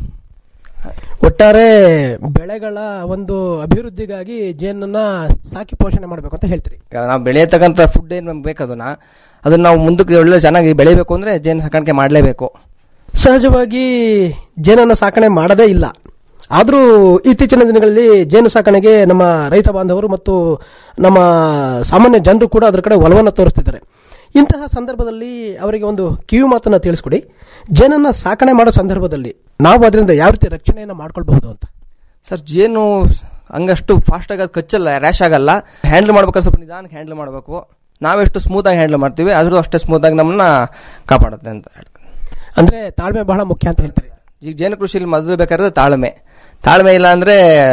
ಒಟ್ಟಾರೆ ಬೆಳೆಗಳ ಒಂದು ಅಭಿವೃದ್ಧಿಗಾಗಿ ಜೇನನ್ನ ಸಾಕಿ ಪೋಷಣೆ ಮಾಡಬೇಕು ಅಂತ ಹೇಳ್ತೀರಿ ಈಗ ನಾವು ಬೆಳೆಯತಕ್ಕಂಥ ಫುಡ್ ಏನು ನಮ್ಗೆ ಬೇಕದನ್ನ ಅದನ್ನ ನಾವು ಮುಂದಕ್ಕೆ ಒಳ್ಳೆ ಚೆನ್ನಾಗಿ ಬೆಳಿಬೇಕು ಅಂದರೆ ಜೇನು ಸಾಕಾಣಿಕೆ ಮಾಡಲೇಬೇಕು ಸಹಜವಾಗಿ ಜೇನನ್ನ ಸಾಕಣೆ ಮಾಡದೇ ಇಲ್ಲ ಆದರೂ ಇತ್ತೀಚಿನ ದಿನಗಳಲ್ಲಿ ಜೇನು ಸಾಕಣೆಗೆ ನಮ್ಮ ರೈತ ಬಾಂಧವರು ಮತ್ತು ನಮ್ಮ ಸಾಮಾನ್ಯ ಜನರು ಕೂಡ ಅದರ ಕಡೆ ಒಲವನ್ನು ತೋರಿಸ್ತಿದ್ದಾರೆ ಇಂತಹ ಸಂದರ್ಭದಲ್ಲಿ ಅವರಿಗೆ ಒಂದು ಕಿವಿ ಮಾತನ್ನ ತಿಳಿಸ್ಕೊಡಿ ಜೇನನ್ನ ಸಾಕಣೆ ಮಾಡೋ ಸಂದರ್ಭದಲ್ಲಿ ನಾವು ಅದರಿಂದ ಯಾವ ರೀತಿ ರಕ್ಷಣೆಯನ್ನು ಮಾಡ್ಕೊಳ್ಬಹುದು ಅಂತ ಸರ್ ಜೇನು ಹಂಗಷ್ಟು ಫಾಸ್ಟಾಗಿ ಅದು ಕಚ್ಚಲ್ಲ ರ್ಯಾಶ್ ಆಗಲ್ಲ ಹ್ಯಾಂಡಲ್ ಮಾಡ್ಬೇಕಾದ್ರೆ ಸ್ವಲ್ಪ ನಿಧಾನಕ್ಕೆ ಹ್ಯಾಂಡಲ್ ಮಾಡಬೇಕು ನಾವೆಷ್ಟು ಸ್ಮೂತಾಗಿ ಹ್ಯಾಂಡಲ್ ಮಾಡ್ತೀವಿ ಅದ್ರದ್ದು ಅಷ್ಟೇ ಸ್ಮೂತಾಗಿ ನಮ್ಮನ್ನ ಕಾಪಾಡುತ್ತೆ ಅಂತ ಹೇಳ್ತಾರೆ ಅಂದ್ರೆ ತಾಳ್ಮೆ ಬಹಳ ಮುಖ್ಯ ಅಂತ ಹೇಳ್ತಾರೆ ಈಗ ಜೇನು ಕೃಷಿಯಲ್ಲಿ ಮೊದಲು ಬೇಕಾದ್ರೆ ತಾಳ್ಮೆ ತಾಳ್ಮೆ ಇಲ್ಲ ಅಂದ್ರೆ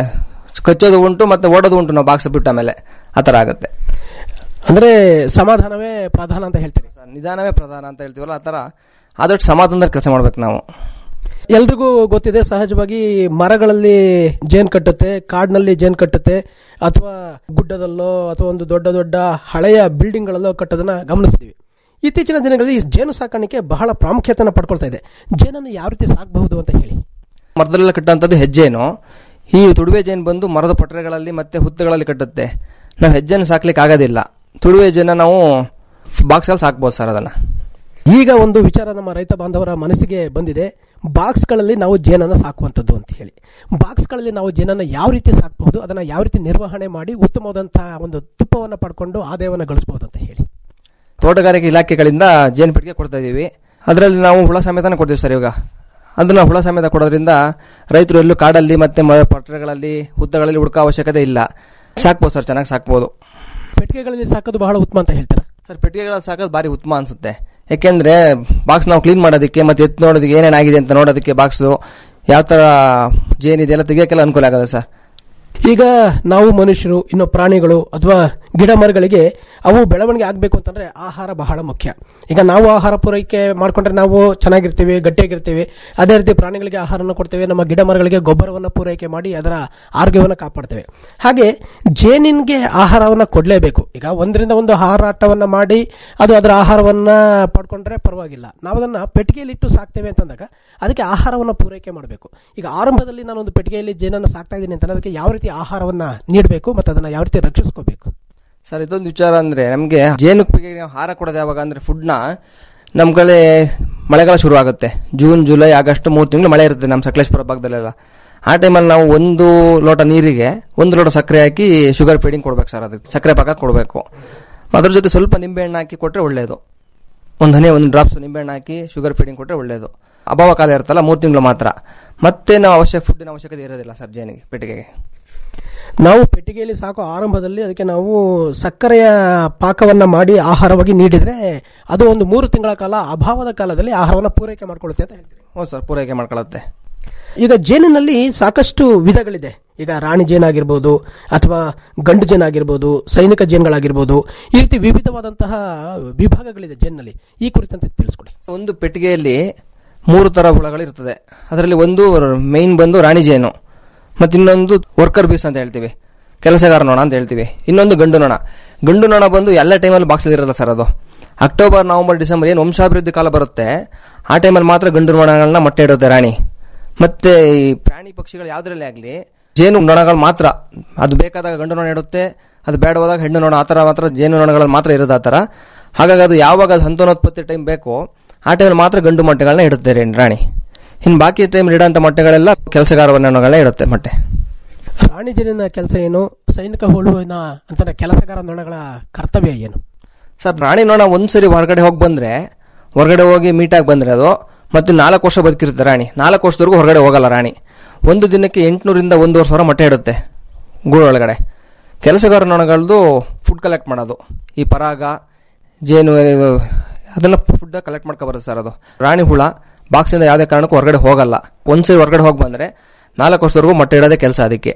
ಕಚ್ಚೋದು ಉಂಟು ಮತ್ತೆ ಓಡೋದು ಉಂಟು ನಾವು ಬಾಕ್ಸ್ ಬಿಟ್ಟ ಮೇಲೆ ಆ ಥರ ಆಗುತ್ತೆ ಅಂದ್ರೆ ಸಮಾಧಾನವೇ ಪ್ರಧಾನ ಅಂತ ಹೇಳ್ತೀರಿ ನಿಧಾನವೇ ಪ್ರಧಾನ ಅಂತ ಹೇಳ್ತೀವಲ್ಲ ಆ ಥರ ಆದಷ್ಟು ಸಮಾಧಾನದಲ್ಲಿ ಕೆಲಸ ಮಾಡ್ಬೇಕು ನಾವು ಎಲ್ರಿಗೂ ಗೊತ್ತಿದೆ ಸಹಜವಾಗಿ ಮರಗಳಲ್ಲಿ ಜೇನ್ ಕಟ್ಟುತ್ತೆ ಕಾಡಿನಲ್ಲಿ ಜೇನ್ ಕಟ್ಟುತ್ತೆ ಅಥವಾ ಗುಡ್ಡದಲ್ಲೋ ಅಥವಾ ಒಂದು ದೊಡ್ಡ ದೊಡ್ಡ ಹಳೆಯ ಬಿಲ್ಡಿಂಗ್ಗಳಲ್ಲೋ ಕಟ್ಟೋದನ್ನ ಗಮನಿಸ್ತೀವಿ ಇತ್ತೀಚಿನ ದಿನಗಳಲ್ಲಿ ಈ ಜೇನು ಸಾಕಾಣಿಕೆ ಬಹಳ ಪ್ರಾಮುಖ್ಯತೆಯನ್ನು ಪಡ್ಕೊಳ್ತಾ ಇದೆ ಜೇನನ್ನು ಯಾವ ರೀತಿ ಸಾಕಬಹುದು ಅಂತ ಹೇಳಿ ಮರದಲ್ಲೆಲ್ಲ ಕಟ್ಟುವಂಥದ್ದು ಹೆಜ್ಜೆನು ಈ ತುಡುವೆ ಜೇನು ಬಂದು ಮರದ ಪೊಟರೆಗಳಲ್ಲಿ ಮತ್ತೆ ಹುತ್ತಗಳಲ್ಲಿ ಕಟ್ಟುತ್ತೆ ನಾವು ಹೆಜ್ಜೆನ ಸಾಕ್ಲಿಕ್ಕೆ ಆಗೋದಿಲ್ಲ ತುಡುವೆ ಜೇನ ನಾವು ಬಾಕ್ಸಲ್ಲಿ ಸಾಕ್ಬೋದು ಸರ್ ಅದನ್ನು ಈಗ ಒಂದು ವಿಚಾರ ನಮ್ಮ ರೈತ ಬಾಂಧವರ ಮನಸ್ಸಿಗೆ ಬಂದಿದೆ ಬಾಕ್ಸ್ಗಳಲ್ಲಿ ನಾವು ಜೇನನ್ನು ಸಾಕುವಂಥದ್ದು ಅಂತ ಹೇಳಿ ಬಾಕ್ಸ್ಗಳಲ್ಲಿ ನಾವು ಜೇನನ್ನು ಯಾವ ರೀತಿ ಸಾಕಬಹುದು ಅದನ್ನು ಯಾವ ರೀತಿ ನಿರ್ವಹಣೆ ಮಾಡಿ ಉತ್ತಮವಾದಂತಹ ಒಂದು ತುಪ್ಪವನ್ನು ಪಡ್ಕೊಂಡು ಆದಾಯವನ್ನು ಗಳಿಸಬಹುದು ಅಂತ ಹೇಳಿ ತೋಟಗಾರಿಕೆ ಇಲಾಖೆಗಳಿಂದ ಜೇನು ಪೆಟ್ಟಿಗೆ ಕೊಡ್ತಾ ಇದೀವಿ ಅದರಲ್ಲಿ ನಾವು ಹುಳ ಸಮೇತನೇ ಕೊಡ್ತೀವಿ ಸರ್ ಇವಾಗ ಅದನ್ನ ಹುಳ ಸಮೇತ ಕೊಡೋದ್ರಿಂದ ರೈತರು ಎಲ್ಲೂ ಕಾಡಲ್ಲಿ ಮತ್ತೆ ಮ- ಪೊಟರೆಗಳಲ್ಲಿ ಹುತ್ತಗಳಲ್ಲಿ ಹುಡುಕೋ ಅವಶ್ಯಕತೆ ಇಲ್ಲ ಸಾಕ್ಬೋದು ಸರ್ ಚೆನ್ನಾಗಿ ಸಾಕ್ಬೋದು ಪೆಟ್ಟಿಗೆಗಳಲ್ಲಿ ಸಾಕೋದು ಬಹಳ ಉತ್ತಮ ಅಂತ ಹೇಳ್ತಾರೆ ಸರ್ ಪೆಟ್ಟಿಗೆಗಳಲ್ಲಿ ಸಾಕೋದು ಭಾರಿ ಉತ್ತಮ ಅನ್ಸುತ್ತೆ ಯಾಕೆಂದ್ರೆ ಬಾಕ್ಸ್ ನಾವು ಕ್ಲೀನ್ ಮಾಡೋದಕ್ಕೆ ಮತ್ತೆ ಎತ್ತು ನೋಡೋದಕ್ಕೆ ಏನೇನಾಗಿದೆ ಅಂತ ನೋಡೋದಕ್ಕೆ ಬಾಕ್ಸು ಯಾವ ಥರ ಜೇನಿದೆ ಎಲ್ಲ ತೆಗಿಯೋಕ್ಕೆಲ್ಲ ಅನುಕೂಲ ಆಗುತ್ತೆ ಸರ್ ಈಗ ನಾವು ಮನುಷ್ಯರು ಇನ್ನು ಪ್ರಾಣಿಗಳು ಅಥವಾ ಗಿಡ ಮರಗಳಿಗೆ ಅವು ಬೆಳವಣಿಗೆ ಆಗಬೇಕು ಅಂತಂದ್ರೆ ಆಹಾರ ಬಹಳ ಮುಖ್ಯ ಈಗ ನಾವು ಆಹಾರ ಪೂರೈಕೆ ಮಾಡ್ಕೊಂಡ್ರೆ ನಾವು ಚೆನ್ನಾಗಿರ್ತೀವಿ ಗಟ್ಟಿಯಾಗಿರ್ತೀವಿ ಅದೇ ರೀತಿ ಪ್ರಾಣಿಗಳಿಗೆ ಆಹಾರವನ್ನು ಕೊಡ್ತೇವೆ ನಮ್ಮ ಗಿಡ ಮರಗಳಿಗೆ ಗೊಬ್ಬರವನ್ನು ಪೂರೈಕೆ ಮಾಡಿ ಅದರ ಆರೋಗ್ಯವನ್ನು ಕಾಪಾಡ್ತೇವೆ ಹಾಗೆ ಜೇನಿನ್ಗೆ ಆಹಾರವನ್ನು ಕೊಡಲೇಬೇಕು ಈಗ ಒಂದರಿಂದ ಒಂದು ಹಾರಾಟವನ್ನು ಮಾಡಿ ಅದು ಅದರ ಆಹಾರವನ್ನು ಪಡ್ಕೊಂಡ್ರೆ ಪರವಾಗಿಲ್ಲ ನಾವು ಅದನ್ನು ಪೆಟ್ಟಿಗೆಯಲ್ಲಿ ಇಟ್ಟು ಸಾಕ್ತೇವೆ ಅಂತಂದಾಗ ಅದಕ್ಕೆ ಆಹಾರವನ್ನು ಪೂರೈಕೆ ಮಾಡಬೇಕು ಈಗ ಆರಂಭದಲ್ಲಿ ನಾನು ಒಂದು ಪೆಟ್ಟಿಗೆಯಲ್ಲಿ ಜೇನನ್ನು ಸಾಕ್ತಾ ಇದ್ದೀನಿ ಅಂತ ಅದಕ್ಕೆ ಯಾವ ರೀತಿ ಆಹಾರವನ್ನು ನೀಡಬೇಕು ಮತ್ತು ಅದನ್ನು ಯಾವ ರೀತಿ ರಕ್ಷಿಸ್ಕೋಬೇಕು ಸರ್ ಇದೊಂದು ವಿಚಾರ ಅಂದ್ರೆ ನಮಗೆ ಜೇನು ಪೆಟ್ಟಿಗೆಗೆ ನಾವು ಆಹಾರ ಕೊಡೋದು ಯಾವಾಗ ಅಂದ್ರೆ ಫುಡ್ನ ನಮ್ಮ ಕಡೆ ಮಳೆಗಾಲ ಶುರು ಆಗುತ್ತೆ ಜೂನ್ ಜುಲೈ ಆಗಸ್ಟ್ ಮೂರು ತಿಂಗಳು ಮಳೆ ಇರುತ್ತೆ ನಮ್ಮ ಸಕಲೇಶ್ಪುರ ಭಾಗದಲ್ಲೆಲ್ಲ ಆ ಟೈಮಲ್ಲಿ ನಾವು ಒಂದು ಲೋಟ ನೀರಿಗೆ ಒಂದು ಲೋಟ ಸಕ್ಕರೆ ಹಾಕಿ ಶುಗರ್ ಫೀಡಿಂಗ್ ಕೊಡ್ಬೇಕು ಸರ್ ಅದಕ್ಕೆ ಸಕ್ಕರೆ ಪಾಕ ಕೊಡಬೇಕು ಅದ್ರ ಜೊತೆ ಸ್ವಲ್ಪ ನಿಂಬೆಹಣ್ಣು ಹಾಕಿ ಕೊಟ್ಟರೆ ಒಳ್ಳೆಯದು ಒಂದು ಹನಿ ಒಂದು ಡ್ರಾಪ್ಸ್ ನಿಂಬೆಹಣ್ಣು ಹಾಕಿ ಶುಗರ್ ಫೀಡಿಂಗ್ ಕೊಟ್ಟರೆ ಒಳ್ಳೆಯದು ಅಭಾವ ಕಾಲ ಇರುತ್ತಲ್ಲ ಮೂರು ತಿಂಗಳು ಮಾತ್ರ ಮತ್ತೆ ನಾವು ಅವಶ್ಯಕ ಫುಡ್ಡಿನ ಅವಶ್ಯಕತೆ ಇರೋದಿಲ್ಲ ಸರ್ ಜೇನಿಗೆ ಪೆಟ್ಟಿಗೆಗೆ ನಾವು ಪೆಟ್ಟಿಗೆಯಲ್ಲಿ ಸಾಕೋ ಆರಂಭದಲ್ಲಿ ಅದಕ್ಕೆ ನಾವು ಸಕ್ಕರೆಯ ಪಾಕವನ್ನ ಮಾಡಿ ಆಹಾರವಾಗಿ ನೀಡಿದ್ರೆ ಅದು ಒಂದು ಮೂರು ತಿಂಗಳ ಕಾಲ ಅಭಾವದ ಕಾಲದಲ್ಲಿ ಆಹಾರವನ್ನು ಪೂರೈಕೆ ಮಾಡ್ಕೊಳ್ಳುತ್ತೆ ಅಂತ ಹೇಳ್ತೀವಿ ಹ್ಞೂ ಸರ್ ಪೂರೈಕೆ ಮಾಡ್ಕೊಳ್ಳುತ್ತೆ ಈಗ ಜೇನಿನಲ್ಲಿ ಸಾಕಷ್ಟು ವಿಧಗಳಿದೆ ಈಗ ರಾಣಿ ಜೇನಾಗಿರ್ಬೋದು ಅಥವಾ ಗಂಡು ಜೇನಾಗಿರ್ಬೋದು ಸೈನಿಕ ಜೇನುಗಳಾಗಿರ್ಬೋದು ಈ ರೀತಿ ವಿವಿಧವಾದಂತಹ ವಿಭಾಗಗಳಿದೆ ಜೇನಿನಲ್ಲಿ ಈ ಕುರಿತಂತೆ ತಿಳಿಸ್ಕೊಡಿ ಒಂದು ಪೆಟ್ಟಿಗೆಯಲ್ಲಿ ಮೂರು ತರ ಹುಳಗಳು ಇರ್ತದೆ ಅದರಲ್ಲಿ ಒಂದು ಮೈನ್ ಬಂದು ರಾಣಿ ಜೇನು ಮತ್ತು ಇನ್ನೊಂದು ವರ್ಕರ್ ಬೀಸ್ ಅಂತ ಹೇಳ್ತೀವಿ ಕೆಲಸಗಾರ ನೊಣ ಅಂತ ಹೇಳ್ತೀವಿ ಇನ್ನೊಂದು ಗಂಡು ನೊಣ ಗಂಡು ನೊಣ ಬಂದು ಎಲ್ಲ ಟೈಮಲ್ಲಿ ಬಾಕ್ಸಲ್ಲಿ ಇರಲ್ಲ ಸರ್ ಅದು ಅಕ್ಟೋಬರ್ ನವೆಂಬರ್ ಡಿಸೆಂಬರ್ ಏನು ವಂಶಾಭಿವೃದ್ಧಿ ಕಾಲ ಬರುತ್ತೆ ಆ ಟೈಮಲ್ಲಿ ಮಾತ್ರ ಗಂಡು ನೊಣಗಳನ್ನ ಮೊಟ್ಟೆ ಇಡುತ್ತೆ ರಾಣಿ ಮತ್ತೆ ಈ ಪ್ರಾಣಿ ಪಕ್ಷಿಗಳು ಯಾವುದರಲ್ಲೇ ಆಗಲಿ ಜೇನು ನೊಣಗಳು ಮಾತ್ರ ಅದು ಬೇಕಾದಾಗ ಗಂಡು ನೊಣ ಇಡುತ್ತೆ ಅದು ಬೇಡವಾದಾಗ ಹೆಣ್ಣು ನೊಣ ಆ ಥರ ಮಾತ್ರ ಜೇನು ನೊಣಗಳಲ್ಲಿ ಮಾತ್ರ ಇರೋದು ಆ ಥರ ಹಾಗಾಗಿ ಅದು ಯಾವಾಗ ಅದು ಸಂತಾನೋತ್ಪತ್ತಿ ಟೈಮ್ ಬೇಕೋ ಆ ಟೈಮಲ್ಲಿ ಮಾತ್ರ ಗಂಡು ಮೊಟ್ಟೆಗಳನ್ನ ಇಡುತ್ತೆ ರೇ- ರಾಣಿ ಇನ್ನು ಬಾಕಿ ಟೈಮ್ ಇಡೋಂಥ ಮೊಟ್ಟೆಗಳೆಲ್ಲ ಕೆಲಸಗಾರ ನೊಣಗಳೇ ಇಡುತ್ತೆ ಮೊಟ್ಟೆ ರಾಣಿ ಜೇನಿನ ಕೆಲಸ ಏನು ಸೈನಿಕ ಹುಳುವಿನ ಅಂತ ಕೆಲಸಗಾರ ನೊಣಗಳ ಕರ್ತವ್ಯ ಏನು ಸರ್ ರಾಣಿ ನೊಣ ಒಂದ್ಸರಿ ಹೊರಗಡೆ ಹೋಗಿ ಬಂದ್ರೆ ಹೊರಗಡೆ ಹೋಗಿ ಮೀಟಾಗಿ ಬಂದ್ರೆ ಅದು ಮತ್ತೆ ನಾಲ್ಕು ವರ್ಷ ಬದುಕಿರುತ್ತೆ ರಾಣಿ ನಾಲ್ಕು ವರ್ಷದವರೆಗೂ ಹೊರಗಡೆ ಹೋಗಲ್ಲ ರಾಣಿ ಒಂದು ದಿನಕ್ಕೆ ಎಂಟುನೂರಿಂದ ಒಂದೂವರೆ ಸಾವಿರ ಮೊಟ್ಟೆ ಇಡುತ್ತೆ ಗೂಡು ಒಳಗಡೆ ಕೆಲಸಗಾರ ನೊಣಗಳದ್ದು ಫುಡ್ ಕಲೆಕ್ಟ್ ಮಾಡೋದು ಈ ಪರಾಗ ಜೇನು ಇದು ಅದನ್ನ ಫುಡ್ ಕಲೆಕ್ಟ್ ಮಾಡ್ಕೊ ಬರುತ್ತೆ ಸರ್ ಅದು ರಾಣಿ ಹುಳ ಬಾಕ್ಸಿಂದ ಯಾವುದೇ ಕಾರಣಕ್ಕೂ ಹೊರಗಡೆ ಹೋಗಲ್ಲ ಒಂದ್ಸರಿ ಹೊರಗಡೆ ಹೋಗಿ ಬಂದ್ರೆ ನಾಲ್ಕು ವರ್ಷದವರೆಗೂ ಮೊಟ್ಟೆ ಇಡೋದೇ ಕೆಲಸ ಅದಕ್ಕೆ